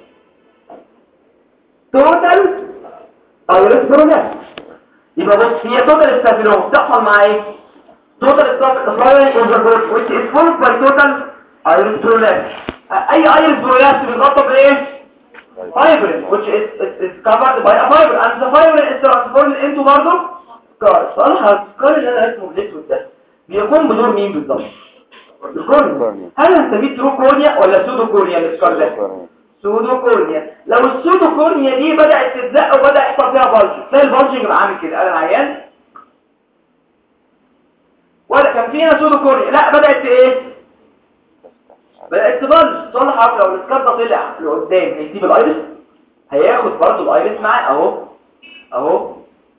Speaker 1: توتال ايرس برونات يبقى بص هي توتال استافيلوما بتحصل مع ايه توتال استافيلوما اوف ذا كورنيا which is followed by total iris prolapse اي iris prolapse بيتغطى بايه fibrin which is, is, is covered by a fibrin and the fibrin is transformed into برضه scar صالحة السكار اللي انا اسمه بالاسود ده بيقوم بدور مين بالظبط الكورنيا
Speaker 2: الكورنيا.
Speaker 1: هل هنسميه ترو كورنيا ولا سودو كورنيا السكار ده
Speaker 2: كورنيا
Speaker 1: سودو كورنيا لو السودو كورنيا دي بدأت تتزق وبدأ يحصل فيها بلج تلاقي البلج يبقى عامل كده انا العيان ولا كان فيها سودو كورنيا لا بدأت ايه بدأت تبلج تصلح عارف لو السكار ده طلع لقدام هيسيب الايرس هياخد برضه الايرس معاه اهو اهو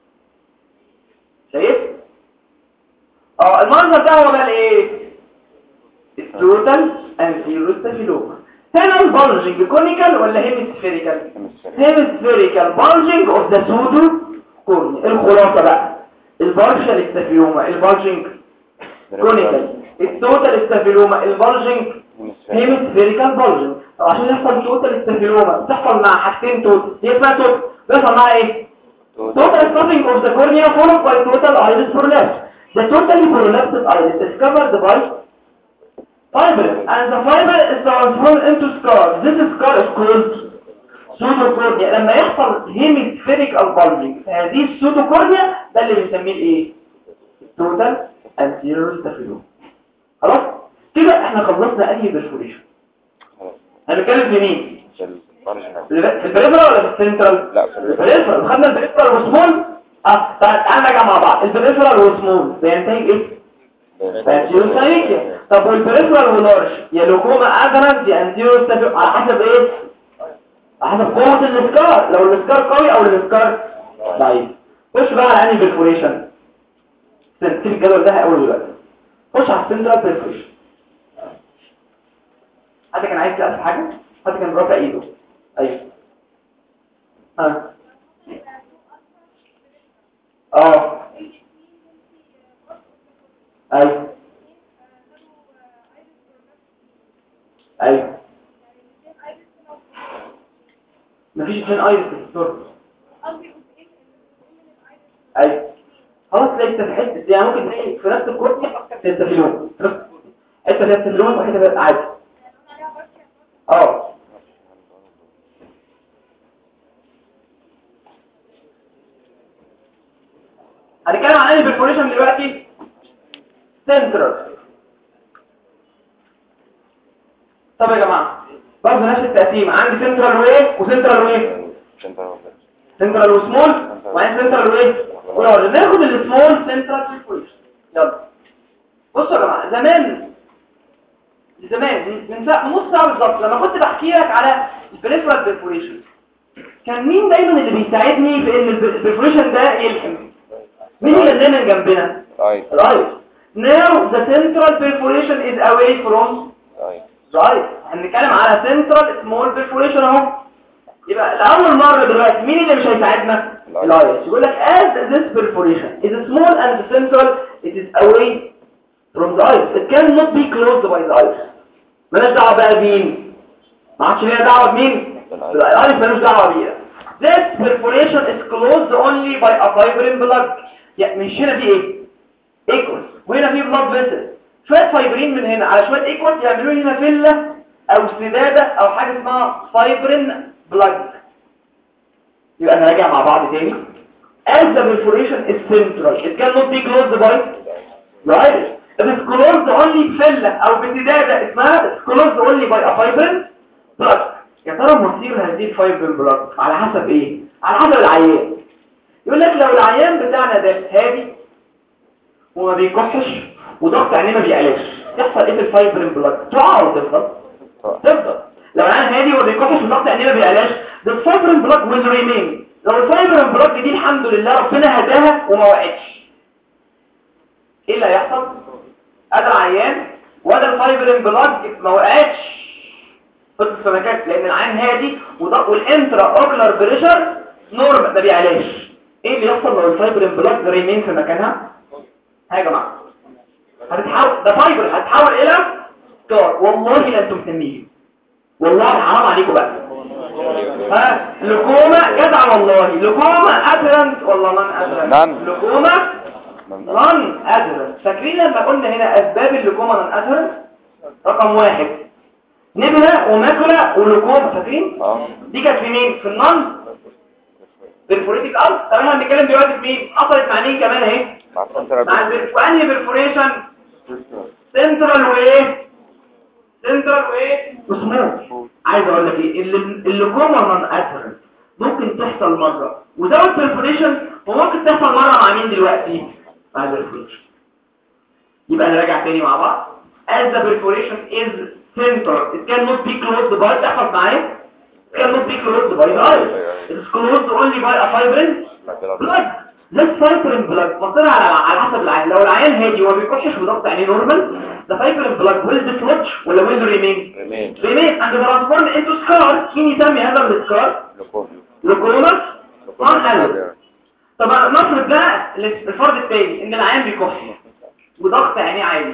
Speaker 1: شايف اه المنظر ده هو بقى الايه التوتال انفيرو ستافيلوما هنا البلجنج كونيكال ولا هيمسفيريكال هيمسفيريكال بلجنج اوف ذا سودو كورنيا الخلاصه بقى البارشال ستافيلوما البلجنج كونيكال التوتال ستافيلوما البلجنج هيمسفيريكال بلجنج عشان يحصل توتال ستافيلوما بتحصل مع حاجتين توتال هي اسمها توتال بيحصل مع ايه total stopping of the cornea followed by total iris prolapse the totally prolapsed iris is covered by fiber and the fiber is transformed into scar this scar is called pseudocornea لما يحصل hemispherical bulging في هذه السودوكورنيا ده اللي بنسميه الايه total anterior staphyloma خلاص كده احنا خلصنا انهي برفوريشن هنتكلم في مين في البريفرال ولا في السنترال
Speaker 2: لا في البريفرال.
Speaker 1: البريفرال خدنا البريفرال والسمول اه تعال تعال نرجع مع بعض البريفرال والسمول بينتهي ايه بانتيرو سايكيا طب والبريفرال واللارج يا لوكوما ادرنت يا انتيرو ستافيو على حسب ايه على حسب قوه الاسكار لو الاسكار قوي او الاسكار ضعيف خش بقى على انهي برفوريشن سيب الجدول ده اول دلوقتي خش على السنترال برفوريشن حد كان عايز يسال حاجه حد كان رافع ايده ايوه ها اه ايوه ايوه مفيش اتنين ايرس في الصورة ايوه خلاص تلاقي انت في حته يعني ممكن تلاقي في نفس الكورنيا تستفيلون في نفس حته فيها تستفيلون وحته فيها عادي اه هنتكلم عن انهي perforation دلوقتي سنترال طب يا جماعه برضه نفس التقسيم عندي سنترال وايه وسنترال وايه
Speaker 2: سنتر
Speaker 1: سنترال وسمول وبعدين سنترال وايه ولارج ناخد السمول سنترال perforation يلا بصوا يا جماعه زمان زمان من من ساعة نص ساعة بالظبط لما كنت بحكي لك على البريفرال بيرفوريشن كان مين دايما اللي بيساعدني في ان البريفوريشن ده يلحم مين اللي كان دايما جنبنا
Speaker 2: اي
Speaker 1: الايس now the central perforation is away from
Speaker 2: اي
Speaker 1: the eye هنتكلم على central small perforation اهو يبقى لأول مرة دلوقتي مين اللي مش هيساعدنا الايس يقول لك as this perforation is small and central it is away from the eyes it cannot be closed by the eyes مالناش دعوه بقى بمين ما عادش ليها دعوه بمين الايس مالوش دعوه بيها this perforation is closed only by a fibrin blood يعني مش هنا دي ايه ايكوس وهنا في بلاد فيسل شويه فايبرين من هنا على شويه ايكوس يعملوا لي هنا فيلا او سداده او حاجه اسمها فايبرين بلاج يبقى نراجع مع بعض تاني as the perforation is central it cannot be closed by the iris it is closed only بفيلا او بسداده اسمها it's closed only by a fibrin plug يا ترى مصير هذه الفايبرين بلاج على حسب ايه على حسب العيان يقول لك لو العيان بتاعنا ده هادي وما بيكحش وضغط عينيه ما بيقلقش يحصل ايه في الفايبرين بلاك تقع ولا تفضل تفضل لو العيان هادي وما بيكحش وضغط عينيه ما بيقلقش ده الفايبرين بلاك ويل ريمين لو الفايبرين بلاك دي الحمد لله ربنا هداها وما وقعتش ايه اللي هيحصل ادي العيان وده الفايبرين بلاك ما وقعتش فضل السمكات لان العيان هادي وضغط والانترا اوكلر بريشر نورمال ما بيعلاش ايه اللي يحصل لو الفايبرين بلاك ريمين في مكانها ها يا جماعه هتتحول ده فايبر هتتحول الى سكار والله لا انتم مسميه والله حرام عليكم بقى ها لكومة جدع والله لكومة ادرنت والله نان ادرنت
Speaker 2: نان.
Speaker 1: لكومة نان ادرنت فاكرين لما قلنا هنا اسباب اللكومة نان ادرنت رقم واحد نبلة وماكلة ولكومة فاكرين
Speaker 2: اه
Speaker 1: دي كانت في مين في النان بالفوريتك ارض طب احنا بنتكلم دلوقتي في مين حصلت مع مين كمان اهي
Speaker 2: مع سنتر
Speaker 1: مع البرف- وانهي برفوريشن سنترال وايه سنترال وايه وسموث عايز اقول لك ايه اللي اللي كومن ادرنت ممكن تحصل مره وزود برفوريشن وممكن تحصل مره مع مين دلوقتي مع البرفوريشن يبقى نراجع تاني مع بعض as the perforation is central it cannot be closed by تحفظ معايا it cannot be closed by the eyes it is closed only by a fibrin بلاج ده الفايبرين بلاج مصير على على حسب العين لو العيان هادي وما بيكحش بضغط عينيه نورمال ده فايبرين بلاج ويل ديسلوتش ولا ويل ريمين
Speaker 2: ريمين
Speaker 1: ريمين اند ترانسفورم انتو سكار مين يسمي هذا السكار
Speaker 2: لكوم
Speaker 1: لوكوماس نون الو طب نفرض بقى الفرض الثاني ان العيان بيكح وضغط عينيه عالي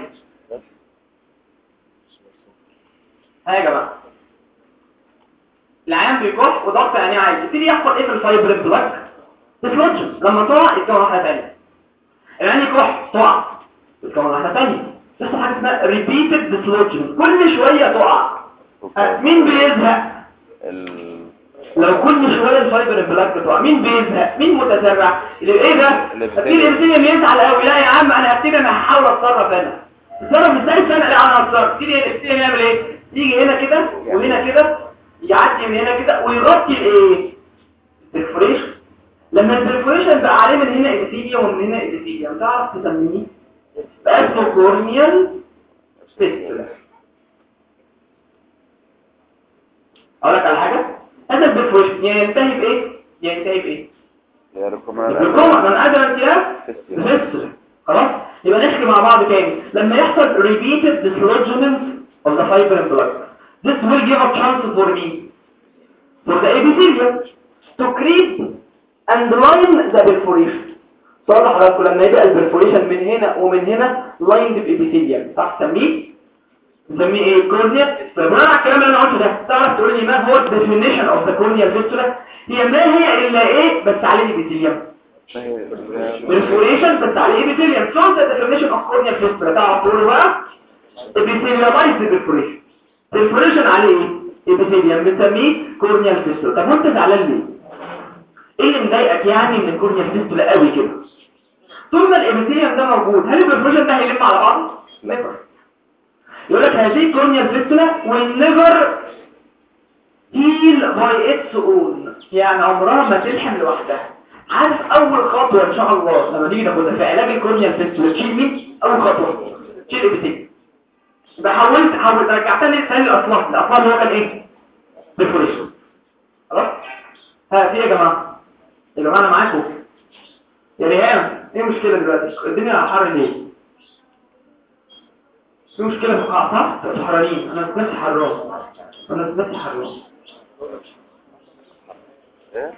Speaker 1: ها يا جماعه العيان بيكح وضغط عينيه عالي يبتدي يحصل ايه في الفايبرين بلاج ديسلوجن لما تقع يتكون واحده ثانيه العين يكح تقع يتكون واحده ثانيه تحصل حاجه اسمها ريبيتد ديسلوجن كل شويه تقع أه، مين بيزهق
Speaker 2: ال
Speaker 1: لو كل شويه الفايبر البلاك بتوع مين بيزهق مين متسرع اللي ايه ده
Speaker 2: الابتدائي.
Speaker 1: في الابتدائي يزعل قوي لا يا عم انا هبتدي انا هحاول اتصرف انا اتصرف ازاي سنه لا انا هتصرف تيجي الابتدائي يعمل ايه يجي هنا كده وهنا كده يعدي من هنا كده ويغطي الايه البرفوريشن لما البرفوريشن بقى عليه من هنا ابيثيليا ومن هنا ابيثيليا تعرف تسميه بقى اسمه كورنيال فيستولا اقول لك على حاجه هذا البرفوريشن ينتهي بايه ينتهي بايه
Speaker 2: يا ركوم
Speaker 1: بالكوما من ادرى امتلاك فيستولا خلاص يبقى نحكي مع بعض تاني لما يحصل repeated dislodgement of the fiber and blood this will give a chance for me for the epithelium to creep and line the perforation صار حضراتكم لما يبقى البرفوريشن من هنا ومن هنا lined بابيثيليوم صح تسميه نسميه ايه كورنيا فبناء على الكلام اللي انا قلته ده تعرف تقول لي ما هو الديفينيشن اوف ذا كورنيا فيستولا هي ما هي الا ايه بس عليه ابيثيليوم perforation بس عليه ابيثيليوم شو ذا ديفينيشن اوف كورنيا فيستولا تعرف تقول بقى ابيثيليومايزد perforation perforation عليه ايه ابيثيليوم بنسميه كورنيا فيستولا طب وانت زعلان ليه ايه اللي مضايقك يعني من الكورنيا فيستولا قوي كده طول ما الابيثيليوم ده موجود هل البرفوريشن ده هيلم على بعضه نيفر يقول لك هذه كورنيال فيستولا والنيفر هيل باي اتس اون يعني عمرها ما تلحم لوحدها عارف اول خطوه ان شاء الله لما نيجي ناخدها في علاج الكورنيال فيستولا تشيل مين اول خطوه تشيل الابيثيليوم يبقى حولت حولت رجعتها لي تاني الاصلاح الاصلاح اللي هو كان ايه برفوريشن خلاص ها في إيه يا جماعه يا جماعه انا معاكم يا ريهام ايه المشكله دلوقتي الدنيا حر ليه في مشكله في القاعه صح انتوا حرانين انا نفسي حران انا نفسي حران
Speaker 2: ايه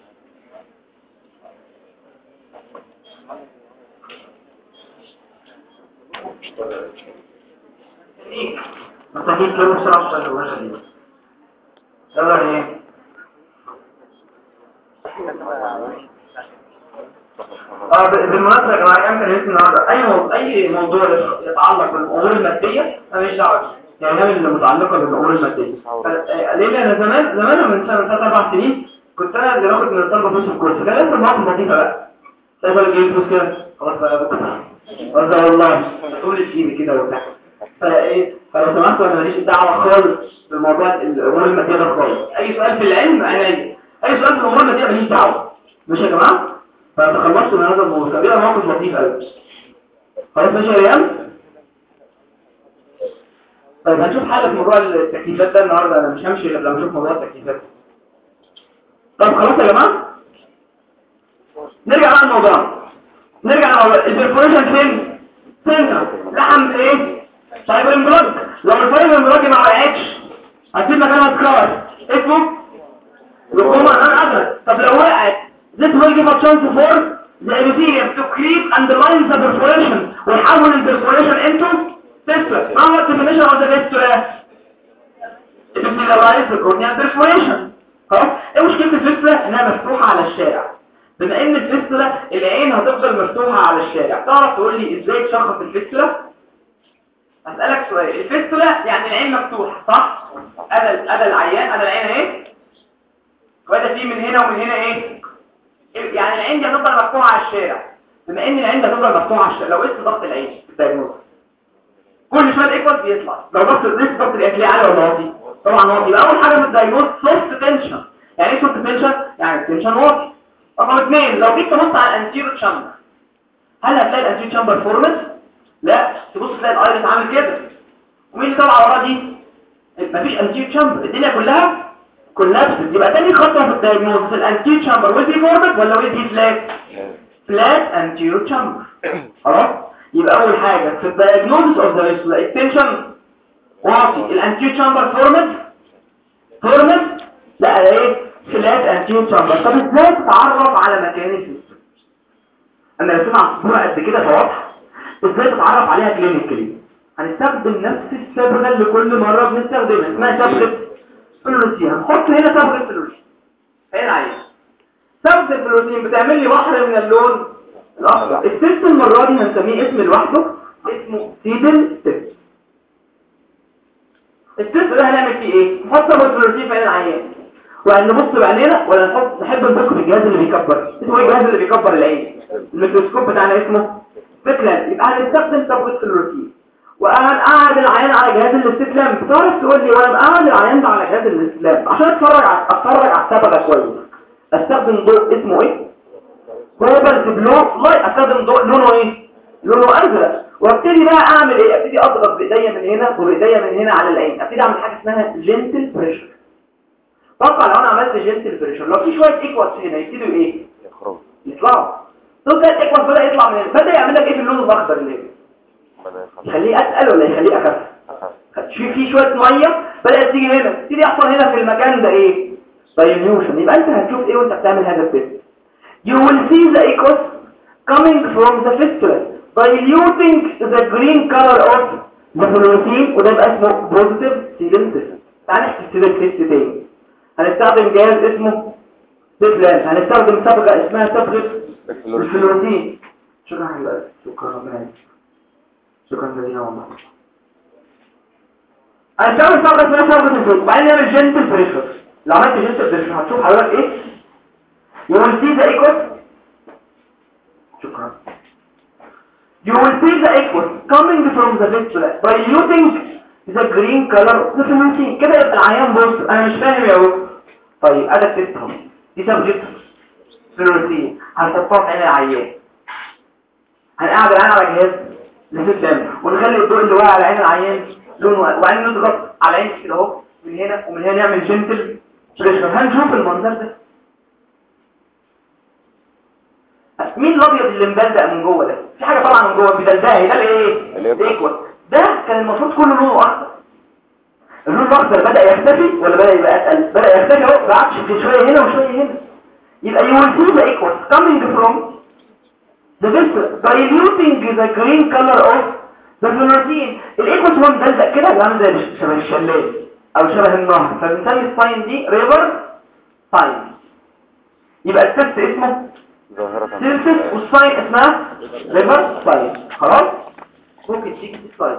Speaker 1: محتاجين كده بسرعه عشان الله يخليك يلا ايه اه ب- بالمناسبه يا جماعه كان كان النهارده اي موضوع اي موضوع يتعلق بالامور الماديه انا مش دعوه بيه. يعني هي اللي متعلقه بالامور الماديه ف- آه، ليه انا زمان زمان من سنه ثلاث اربع سنين كنت انا اللي باخد من الطلبه فلوس الكورس كان لسه المواقف لطيفه بقى شايف انا جايب فلوس كده خلاص بقى بكره قصدي والله تقول لي سيبي كده وبتاع فايه فلو سمحت انا ماليش دعوه خالص بموضوع الامور الماديه ده خالص اي سؤال في العلم عينيا اي سؤال في الامور الماديه ماليش دعوه ماشي يا جماعه فتخلصت من هذا الموضوع كان بيبقى موقف لطيف قوي خلاص ماشي يا ريان طيب هنشوف حل في موضوع التكييفات ده النهارده انا مش همشي غير لما اشوف موضوع التكييفات طب خلاص يا جماعه نرجع بقى للموضوع نرجع للموضوع البرفوريشن فين سنتر لحم ايه طيب الامبراج لو الفايبر الامبراج ما وقعتش هتسيب مكانها سكار اسمه لقومة انا ادرك طب لو وقعت this will give a chance for the epithelium to creep and line the perforation ويحول البرفوريشن into fistula ما هو definition of the fistula epithelialize the corneal perforation خلاص ايه مشكلة الفستلة انها مفتوحة على الشارع بما ان الفستلة العين هتفضل مفتوحة على الشارع تعرف تقول لي ازاي تشخص الفستلة اسألك سؤال الفستلة يعني العين مفتوحة صح ادى ادى العيان ادى العين اهي وده فيه من هنا ومن هنا ايه يعني العين دي هتفضل مفتوحة على الشارع بما ان العين دي هتفضل مفتوحة على الشارع لو قست ضغط العين في الدايجنوز كل شويه الايكوال بيطلع لو ضغط الريس ضغط العين عالي ولا واطي طبعا واطي يبقى اول حاجه في الدايجنوز سوفت تنشن يعني ايه سوفت تنشن يعني التنشن واطي رقم اثنين لو جيت تبص على الانتيرو تشامبر هل هتلاقي الانتيرو تشامبر فورمت لا تبص تلاقي الايرس عامل كده ومين اللي طالعه وراه دي مفيش انتيرو تشامبر الدنيا كلها كولابس يبقى تاني خطوه في الدايجنوز الانتيرو تشامبر ويل بي فورمت ولا ويل بي فلات فلات انتيرو تشامبر خلاص يبقى اول حاجه في الدايجنوز اوف ذا فيسولا التنشن واطي الانتيرو تشامبر فورمت فورمت لا ايه فلات انتيرو تشامبر طب ازاي تتعرف على مكان الفيسولا انا رسمها على الصوره قد كده فواضحه ازاي تتعرف عليها كلينيكالي هنستخدم نفس الصبغه اللي كل مره بنستخدمها اسمها صبغه فلوروسين هنحط هنا صبغه فلوروسين هنا عايز صبغه الفلوروسين بتعمل لي بحر من اللون الاخضر التست المره دي هنسميه اسم لوحده اسمه سيدل تست التست ده هنعمل فيه ايه نحط صبغه فلوروسين في عين العيان وهنبص بعينينا ولا نحط نحب نبص بالجهاز اللي بيكبر اسمه ايه الجهاز اللي بيكبر العين الميكروسكوب بتاعنا اسمه سبيكلام يبقى هنستخدم صبغه فلوروسين وهنقعد العيان على جهاز الاستسلام بتعرف تقول لي وانا بقعد العيان ده على جهاز الاستسلام عشان اتفرج على اتفرج على الصبغه كويس استخدم ضوء اسمه ايه كوبالت بلو لايت استخدم ضوء لونه ايه لونه ازرق وابتدي بقى اعمل ايه ابتدي اضغط بايديا من هنا وبايديا من هنا على العين ابتدي اعمل حاجه اسمها جنتل بريشر طبعا لو انا عملت جنتل بريشر لو في شويه ايكواتس هنا يبتدوا ايه
Speaker 2: يخرج
Speaker 1: يطلعوا تلقى الايكواتس بدا يطلع من هنا بدا يعمل لك ايه في اللون الاخضر اللي هنا
Speaker 2: بدأ يخرج
Speaker 1: يخليه اتقل ولا يخليه اخف في في شويه ميه بدات تيجي هنا تيجي يحصل هنا في المكان ده ايه دايليوشن يبقى انت هتشوف ايه وانت بتعمل هذا التست you will see the echoes coming from the fistula diluting the green color of the fluorescein وده يبقى اسمه positive sealant test تعال نحكي sealant test تاني هنستخدم جهاز اسمه سيفلان هنستخدم صبغه اسمها صبغه الفلوروسين شكرا حبيبي شكرا ربنا يعينك. شكرا جزيلا والله هنستخدم صبغه اسمها صبغه الفلوس وبعدين نعمل جنتل بريشر لو عملت جنتل بريشر هتشوف حضرتك ايه يقول سي ذا ايكوس شكرا will see the aqueous coming from the fistula diluting the green color of the fluorescein كده يبقى العيان بص انا مش فاهم يا بص طيب ادي التست اهو دي سبجكت فلوروسين هنحطها في عين العيان هنقعد العين على جهاز لفت دم ونخلي الضوء اللي واقع على عين العيان لونه واقع وبعدين نضغط على عين كده اهو من هنا ومن هنا نعمل جنتل بريشر هنشوف المنظر ده مين الابيض اللي مبلدق من جوه ده في حاجه طالعه من جوه مبلدقه ده الايه
Speaker 2: الإكوس.
Speaker 1: الاكوس ده كان المفروض كله لونه اخضر اللون الاخضر بدا يختفي ولا بدا يبقى اتقل بدا يختفي اهو ما عادش في شويه هنا وشويه هنا يبقى you will see the aqueous coming from the vessel diluting the green color of the fluorescein الايكوس هو مدلدق كده يعني زي شبه الشلال او شبه النهر فبنسمي الساين دي ريفر ساين يبقى التست اسمه
Speaker 2: ظاهرة
Speaker 1: سيرفس والساين اسمها ريفر ساين خلاص ممكن تيجي في سلايد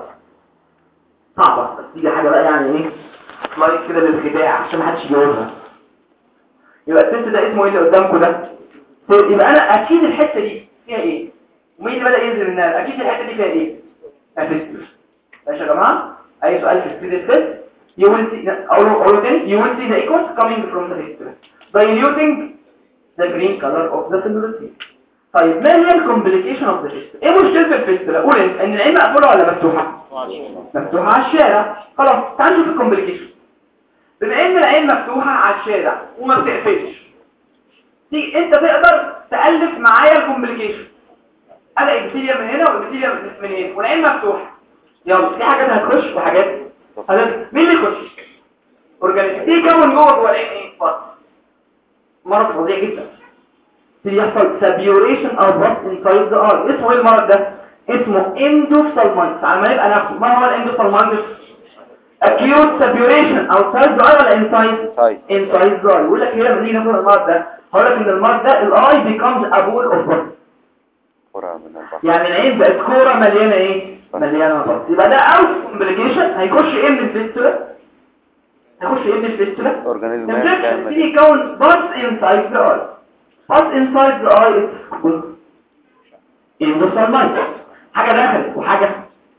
Speaker 1: صعبة بس تيجي حاجة بقى يعني ايه سلايد كده للخداع عشان محدش يجاوبها يبقى التست ده اسمه ايه اللي قدامكم ده يبقى انا اكيد الحتة دي فيها ايه ومين اللي بدأ ينزل منها اكيد الحتة دي فيها ايه افستر ماشي يا جماعة اي سؤال في السبيد التست you will see اقوله اقوله تاني you will see the equals coming from the fistula diluting the green color of the fluorescein طيب ما هي الكومبليكيشن اوف ذا فيستula ايه مشكله الفيستula قول انت ان العين مقفوله ولا مفتوحه مفتوحه على الشارع خلاص تعال نشوف الكومبليكيشن بما ان العين مفتوحه على الشارع وما بتقفلش تيجي انت تقدر تالف معايا الكومبليكيشن انا ابتيليا من هنا وابتيليا من هنا والعين مفتوحه يلا في حاجات هتخش وحاجات هتخش مين اللي يخش اورجانيك دي يكون جوه جوه العين ايه فضل مرض فظيع جدا اللي يحصل سابيوريشن او بلس انسايد ذا ار اسمه ايه المرض ده اسمه اندوفالمايتس على ما نبقى ناخده ما هو الاندوفالمايتس acute سابيوريشن outside the eye ولا inside
Speaker 2: Inside.
Speaker 1: inside the eye يقول لك ايه لما نيجي ناخد المرض ده هقول لك ان المرض ده الاي becomes a ball of blood
Speaker 2: كرة من البحر
Speaker 1: يعني العين بقت كوره مليانه ايه مليانه بلد يبقى ده اوت كومبليكيشن هيخش ايه من الفيستولا هيخش ايه من الفيستولا
Speaker 2: اورجانيزم
Speaker 1: infection
Speaker 2: كامل
Speaker 1: تيجي يكون buds inside the eye buds inside the eye is called endophthalmitis حاجة دخلت وحاجة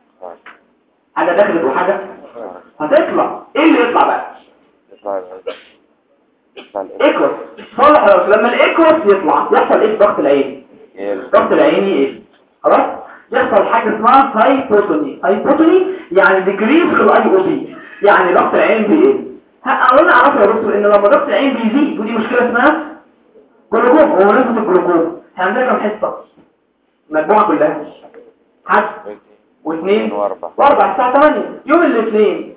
Speaker 1: حاجة دخلت وحاجة هتطلع ايه اللي يطلع بقى
Speaker 2: يطلع يطلع الإكوس.
Speaker 1: ايكوس صالح يا رجل. لما الايكوس يطلع يحصل ايه في ضغط العين
Speaker 2: يقل.
Speaker 1: ضغط العين ايه خلاص يحصل حاجة اسمها هايبوتوني هايبوتوني يعني ديكريز في الاي او بي يعني ضغط العين بيقل قلنا عرفنا يا دكتور ان لما ضغط العين بيزيد ودي مشكلة اسمها جلوكوم هو نسبة الجلوكوم احنا عندنا كام حصة المجموعة كلها حد واثنين
Speaker 2: وأربعة.
Speaker 1: واربع الساعة 8 يوم الاثنين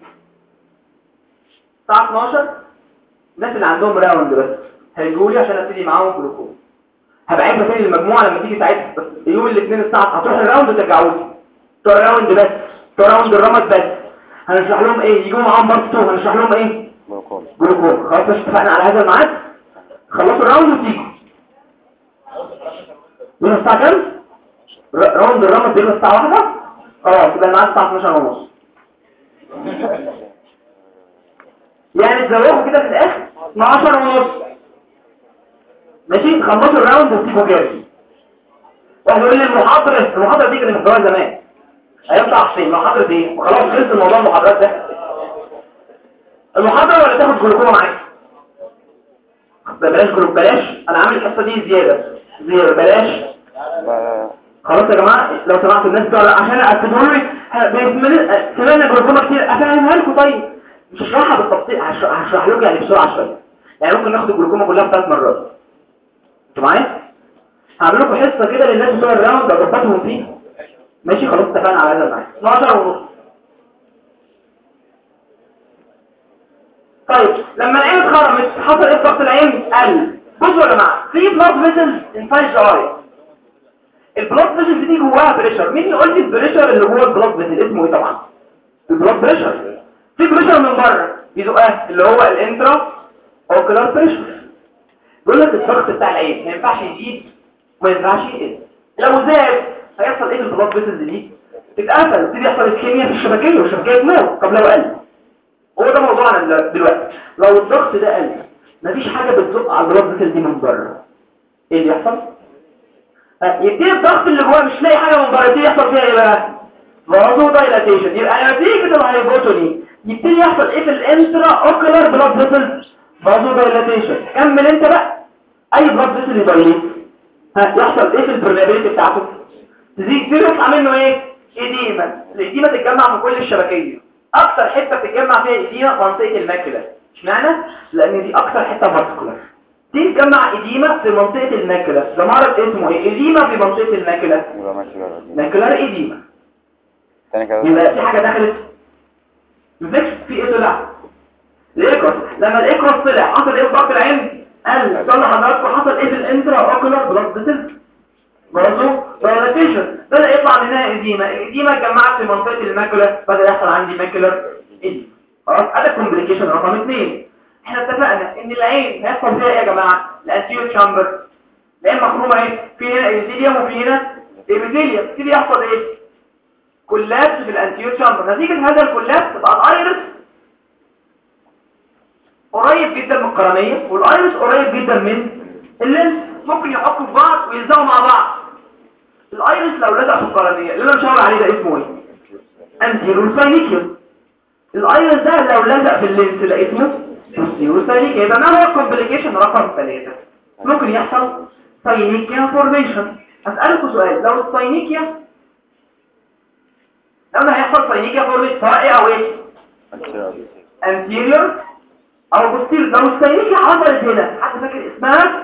Speaker 1: الساعة 12 الناس اللي عندهم راوند بس هيجوا لي عشان ابتدي معاهم جلوكوم هبعتها تاني للمجموعة لما تيجي ساعتها بس يوم الاثنين الساعة هتروح الراوند وترجعوا لي بتوع الراوند بس بتوع راوند الرمد بس هنشرح لهم ايه يجوا معاهم بارت 2 هنشرح لهم ايه
Speaker 2: جلوكوز.
Speaker 1: جلوكوم خلاص مش اتفقنا على هذا الميعاد خلصوا الراوند وتيجوا من الساعة كام؟ ر- راوند الرمد بيبقى الساعة واحدة خلاص يبقى الميعاد الساعة 12 ونص يعني تزوقوا كده في الآخر 12 ونص ماشي تخلصوا الراوند وتسيبوا جاري واحد يقول لي المحاضرة المحاضرة دي كانت محتواها زمان ايام بتاع حسين محاضرة ايه وخلاص خلص الموضوع المحاضرات ده المحاضرة ولا تاخد جلوكوما معاك بلاش جلوك بلاش انا عامل الحصة دي زيادة زيادة بلاش
Speaker 2: لا
Speaker 1: خلاص يا جماعة لو سمعتوا الناس بتوع عشان اكتبوا لي سمعنا جلوكوما كتير افهمها لكم طيب مش هشرحها بالتفصيل هشرح هشرح لكم يعني بسرعة شوية يعني ممكن ناخد الجلوكوما كلها في ثلاث مرات انتوا معايا هعمل لكم حصة كده للناس بتوع الراوند اظبطهم فيه ماشي خلاص اتفقنا على هذا الميعاد 12 ونص طيب لما العين اتخرمت حصل ايه في ضغط العين قل بصوا يا جماعه في بلاد فيسلز انسايد ذا اي البلاد فيسلز دي جواها بريشر مين يقول لي البريشر اللي جوه البلاد فيسل اسمه ايه طبعا البلاد بريشر في بريشر من بره بيزقها اللي هو الانترا اوكلار بريشر بيقول لك الضغط بتاع العين ما ينفعش يزيد وما ينفعش يقل لو زاد هيحصل ايه البلاد فيسلز دي تتقفل يبتدي يحصل الكيمياء في الشبكيه والشبكيه تموت طب لو قل هو ده موضوعنا دل- دلوقتي لو الضغط ده قل مفيش حاجة بتزق على البلاد فيسل دي من بره ايه اللي يحصل ها، يبتدي الضغط اللي جواه مش لاقي حاجة من اكبر يبتدي يحصل فيها ايه بقى فازو دايلاتيشن يبقى نتيجه الهايبوتوني يبتدي يحصل ايه في الانترا اوكولار بلاد فيسلز فازو دايلاتيشن كمل انت بقى اي بلاد فيسل يدايليت ها يحصل ايه في البرميابيليتي بتاعته تزيد كتير يطلع منه ايه اديمه الاديمه تتجمع في كل الشبكيه اكتر حته بتتجمع فيها الاديمه منطقه الماكله اشمعنى لان دي اكتر حته فاسكولار دي تجمع اديمه في منطقه الماكله ده مرض اسمه ايه اديمه في منطقه الماكله
Speaker 2: يبقى ماشي بقى دي.
Speaker 1: ماكلار اديمه
Speaker 2: تاني كده
Speaker 1: يبقى في حاجه دخلت مفيش في ايه طلع الايكروس لما الايكروس طلع حصل ايه في ضغط العين قال طلع حضراتكم حصل ايه في الانترا اوكولار بلاد فيسل برضه دايلاتيشن بدا يطلع منها اديمه الاديمه اتجمعت في منطقه الماكولا بدا يحصل عندي ماكولار اديمه خلاص ادي كومبليكيشن رقم 2 احنا اتفقنا ان العين هيحصل فيها ايه يا جماعه الانتيور تشامبر العين مخرومه ايه في هنا ايبيثيليوم وفي هنا ايبيثيليوم يبتدي يحصل ايه كولابس في الانتيور تشامبر نتيجه هذا الكولابس تبقى الايرس قريب جدا من القرنيه والايرس قريب جدا من اللينس ممكن يحطوا في بعض ويلزقوا مع بعض الايرس لو لزق في القرنيه اللي انا مشاور عليه ده اسمه ايه انتيرور ساينيكيوم الايرس ده لو لزق في اللينس ده اسمه بوستيرور ساينيكيا يبقى ما هو الكومبليكيشن رقم 3 ممكن يحصل ساينيكيا فورميشن اسالكم سؤال لو الساينيكيا لو ده هيحصل ساينيكيا فورميشن سواء ايه او ايه anterior او posterior لو الساينيكيا حصلت هنا حد فاكر اسمها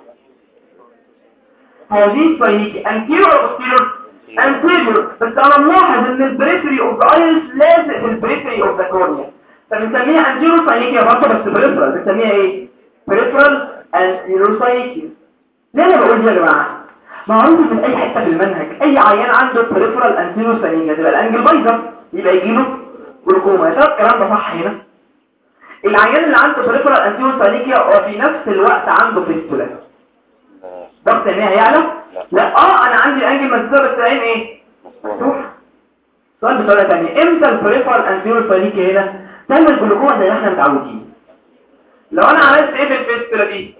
Speaker 1: هذه الساينيكيا anterior او posterior anterior بس انا ملاحظ ان البريفري اوف ذا ايرس لازق في البريفري اوف ذا كورنيا فبنسميها anterior ساينيكيا برضه بس بريفرال بنسميها ايه peripheral anterior ساينيكيا ليه انا بقول دي يا جماعه معروف من اي حته في المنهج اي عيان عنده peripheral anterior ساينيكيا تبقى الانجل بايظه يبقى يجيله جلوكوما يا ترى الكلام ده صح هنا العيان اللي عنده peripheral anterior ساينيكيا وفي نفس الوقت عنده فيستولا ضغط عينيه هيعلى لا اه انا عندي الانجل مسدود بس العين ايه مفتوح سؤال بطريقه ثانيه امتى البريفرال انتيريور ساينيكيا هنا تعمل جلوكوما زي ما احنا متعودين لو انا عملت ايه في الفيستولا دي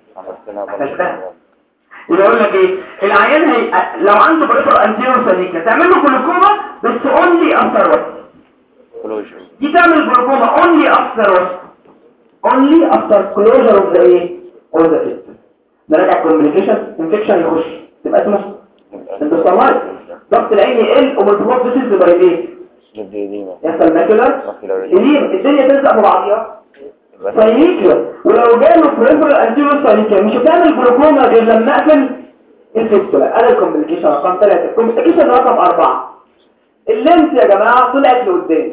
Speaker 1: يبقى اقول لك ايه العيان هي لو عنده بريفرال انتيريور ساينيكيا تعمل له جلوكوما بس اونلي افتر وقت دي تعمل جلوكوما اونلي افتر وقت اونلي افتر كلوجر اوف ذا ايه اوف ذا فيستولا نراجع كوميونيكيشن انفكشن يخش تبقى اسمه اندوستامايت ضغط العين يقل ومالتيبل فيسز تبقى ايه يحصل ماكولار اليم الدنيا تلزق في بعضيها ساينيكيا ولو جاله بريفرال انتيريور ساينيكيا مش هتعمل جلوكوما غير لما اقفل الفيستولا ادي الكومبليكيشن رقم 3 الكومبليكيشن رقم 4 اللينس يا جماعه طلعت لقدام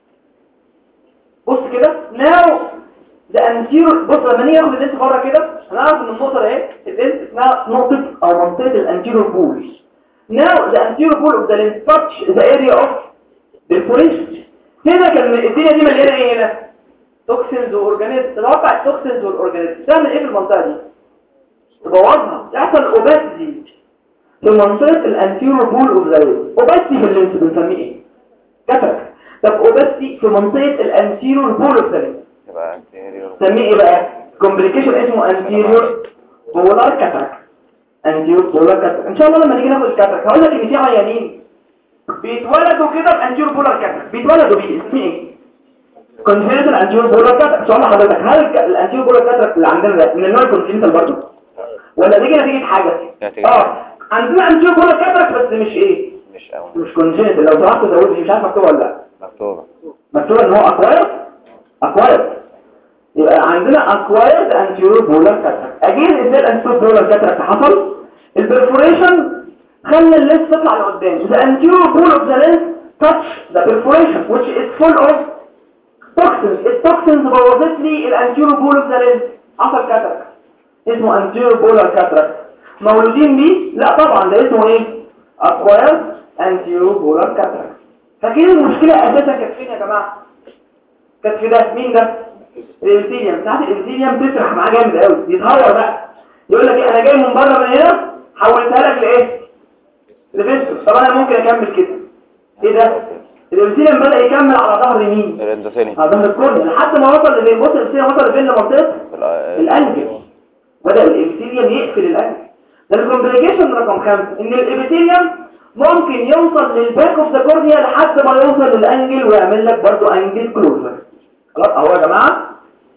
Speaker 1: بص كده ناو ده انتيرور بص لما نيجي ناخد اللينس بره كده هنعرف ان النقطه اهي اللينس اسمها نقطه او منطقه الانتيرور بول now the anterior pole of the lens touch the area of perforation هنا كان الدنيا دي مليانه ايه هنا توكسينز واورجانيزم تتوقع التوكسينز والاورجانيزم تعمل ايه في المنطقه دي تبوظها يحصل اوباسيتي في منطقه الانتيرور بول اوف ذا لينس اوباسيتي في اللينس بنسميه ايه كاتراك طب اوباسيتي في منطقه الانتيرور بول اوف ذا لينس نسميه ايه بقى كومبليكيشن اسمه انتيريور بولار كاتراك انتيريور بولار كاتراك ان شاء الله لما نيجي ناخد الكاتراك هقول لك ان في عيانين بيتولدوا كده بانتيريور بولار كاتراك بيتولدوا بيه اسمه ايه كونجنتال انتيريور بولار كاتراك سؤال لحضرتك هل الانتيريور بولار كاتراك اللي عندنا ده من النوع الكونجنتال برضه ولا دي نتيجه حاجه اه عندنا انتيريور بولار كاتراك بس مش ايه
Speaker 2: مش قوي
Speaker 1: مش كونجنتال لو سمحت زود لي مش عارف مكتوب ولا لا
Speaker 2: مكتوبة
Speaker 1: مكتوب ان هو اكوايرد اكوايرد يبقى عندنا acquired anterior polar cataract again ازاي الانتيريور polar cataract حصل البرفوريشن خلى اللينس تطلع لقدام the anterior pole of the lens touch the perforation which is full of toxins التوكسينز بوظت لي الانتيريور pole of the lens حصل كاتراكت اسمه anterior polar cataract مولودين بيه لا طبعا ده اسمه ايه acquired anterior polar cataract فاكرين المشكله اساسا كانت فين يا جماعه كانت في ده مين ده الانسيليوم ساعات الانسيليوم بتسرح معاه جامد قوي يتهور بقى يقول لك ايه انا جاي من بره من هنا حولتها لك لايه لفيستوس طب انا ممكن اكمل كده ايه ده الانسيليوم بدا يكمل على ظهر مين
Speaker 2: الاندوثيني
Speaker 1: على ظهر الكورنيا لحد ما وصل لفين بص الانسيليوم وصل لفين لمنطقه الانجل بدا الانسيليوم يقفل الانجل ده الكومبليكيشن رقم خمسة ان الابيثيليوم ممكن يوصل للباك اوف ذا كورنيا لحد ما يوصل للانجل ويعمل لك برضو انجل كلوزر خلاص اهو يا جماعه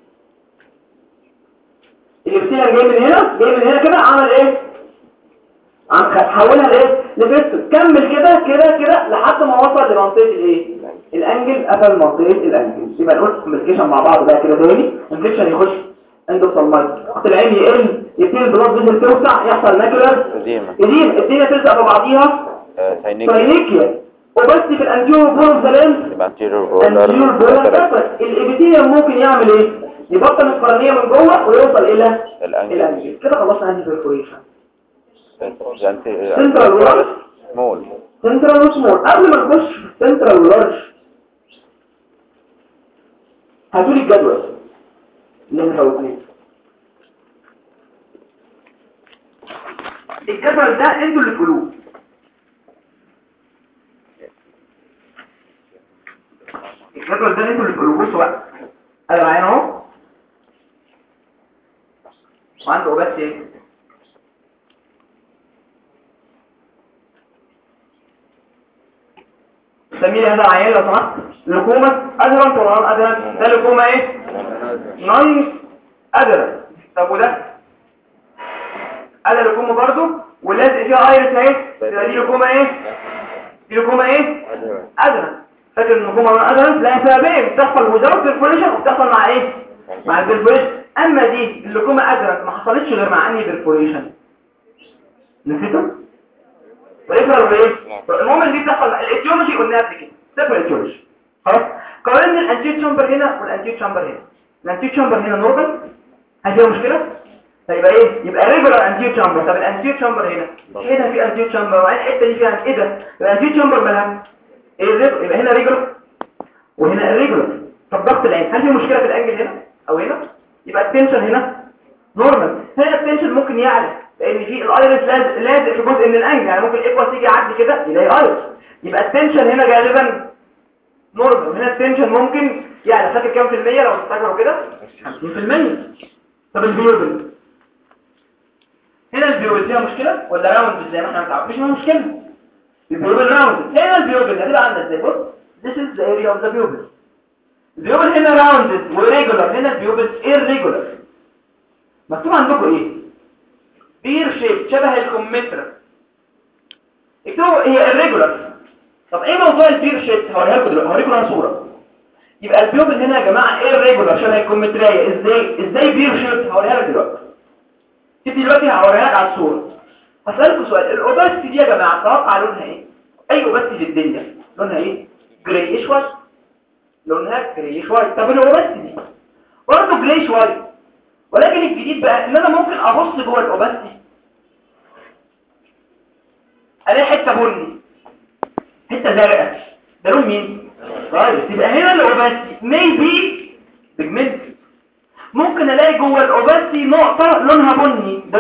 Speaker 1: الابتلاء جاي من هنا جاي من هنا كده عمل ايه عم حولها لايه لفيستون كمل كده كده كده لحد ما وصل لمنطقه الايه الانجل قفل منطقه الانجل يبقى نقول كوميونيكيشن مع بعض بقى كده تاني انفكشن يخش اندوسالمايت خط العين يقل يبتدي البلاد فيزل توسع يحصل ماكولار
Speaker 2: قديمة
Speaker 1: يدين الدنيا تلزق ببعضيها
Speaker 2: ساينيك
Speaker 1: ساينيكيا وبس في الانجيو بول فالنس
Speaker 2: يبقى anterior
Speaker 1: انجيو بول
Speaker 2: border
Speaker 1: الابيثيليوم ممكن يعمل ايه يبطل القرنيه من جوه ويوصل الى
Speaker 2: الانجل
Speaker 1: الانجيل كده خلصنا عندي بيرفوريشن
Speaker 2: سنترال
Speaker 1: Central
Speaker 2: سمول
Speaker 1: سنترال وسمول قبل ما نخش في سنترال ولارج هاتوا لي الجدول اللي احنا فوتناه الجدول ده انتوا اللي تقولوه الجدول ده انتوا اللي تقولوه بصوا بقى انا معايا اهو وعنده بس ايه سميه هذا عيان لو سمحت لكومة أدرن طبعا أدرن ده لكومة ايه نون أدرن طب وده أدا لكومة برضو ولازق فيها ايرس اهي تبقى دي لكومة ايه دي لكومة ايه أدرن فاكر ان لكومة نون أدرن لها سببين بتحصل وزارة البرفوريشن وبتحصل مع ايه مع البرفوريشن اما دي اللكومة أدرن ما حصلتش غير مع انهي برفوريشن نسيته ويفرق بايه المهم ان دي بتحصل الايتيولوجي قلناها قبل كده سيبر الايتيولوجي خلاص قارن الانتيو تشامبر هنا والانتيو تشامبر هنا الانتيو تشامبر هنا نورمال هل فيها مشكله فيبقى ايه يبقى ريجولار انتيو تشامبر طب الانتيو تشامبر هنا هنا في انتيو تشامبر وبعدين الحته دي فيها ايه ده الانتيو تشامبر مالها ايه الريجولار يبقى هنا ريجولار وهنا الريجولار طب ضغط العين هل في مشكله في الانجل هنا او هنا يبقى التنشن هنا نورمال هنا التنشن ممكن يعلى لان في الايرس لازق لازق في جزء من الانجل يعني ممكن الايكوس يجي يعدي كده يلاقي ايرس يبقى التنشن هنا غالبا نورمال هنا التنشن ممكن يعني فاكر كام في المية لو تفتكروا كده 50% طب البيوبل هنا البيوبل فيها مشكلة ولا راوند زي ما احنا متعرفين مش فيها مشكلة البيوبل راوند هنا البيوبل هتبقى عامله ازاي بص this is the area of the pupil البيوبل هنا راوندد وريجولار هنا البيوبل irregular مكتوب عندكم ايه بير شيب شبه الكمثرى اكتبوا هي irregular طب ايه موضوع البير شيب هوريها لكم دلوقتي هوريكم انا صوره يبقى البيوبل هنا يا جماعه irregular شبه الكمثريه ازاي ازاي بير شيب هوريها لك دلوقتي تبتدي دلوقتي هوريها لك على الصوره هسالكم سؤال الاوباستي دي يا جماعه توقع لونها ايه اي اوباستي في الدنيا لونها ايه جرايش وايت لونها جرايش وايت طب الاوباستي دي برضه جرايش وايت ولكن الجديد بقى ان انا ممكن ابص جوه الاوباستي الاقي حته بني حته زرقاء ده لون مين طيب يبقى هنا الاوباستي ميبي بيجمنت ممكن الاقي جوه الاوباستي نقطه لونها بني ده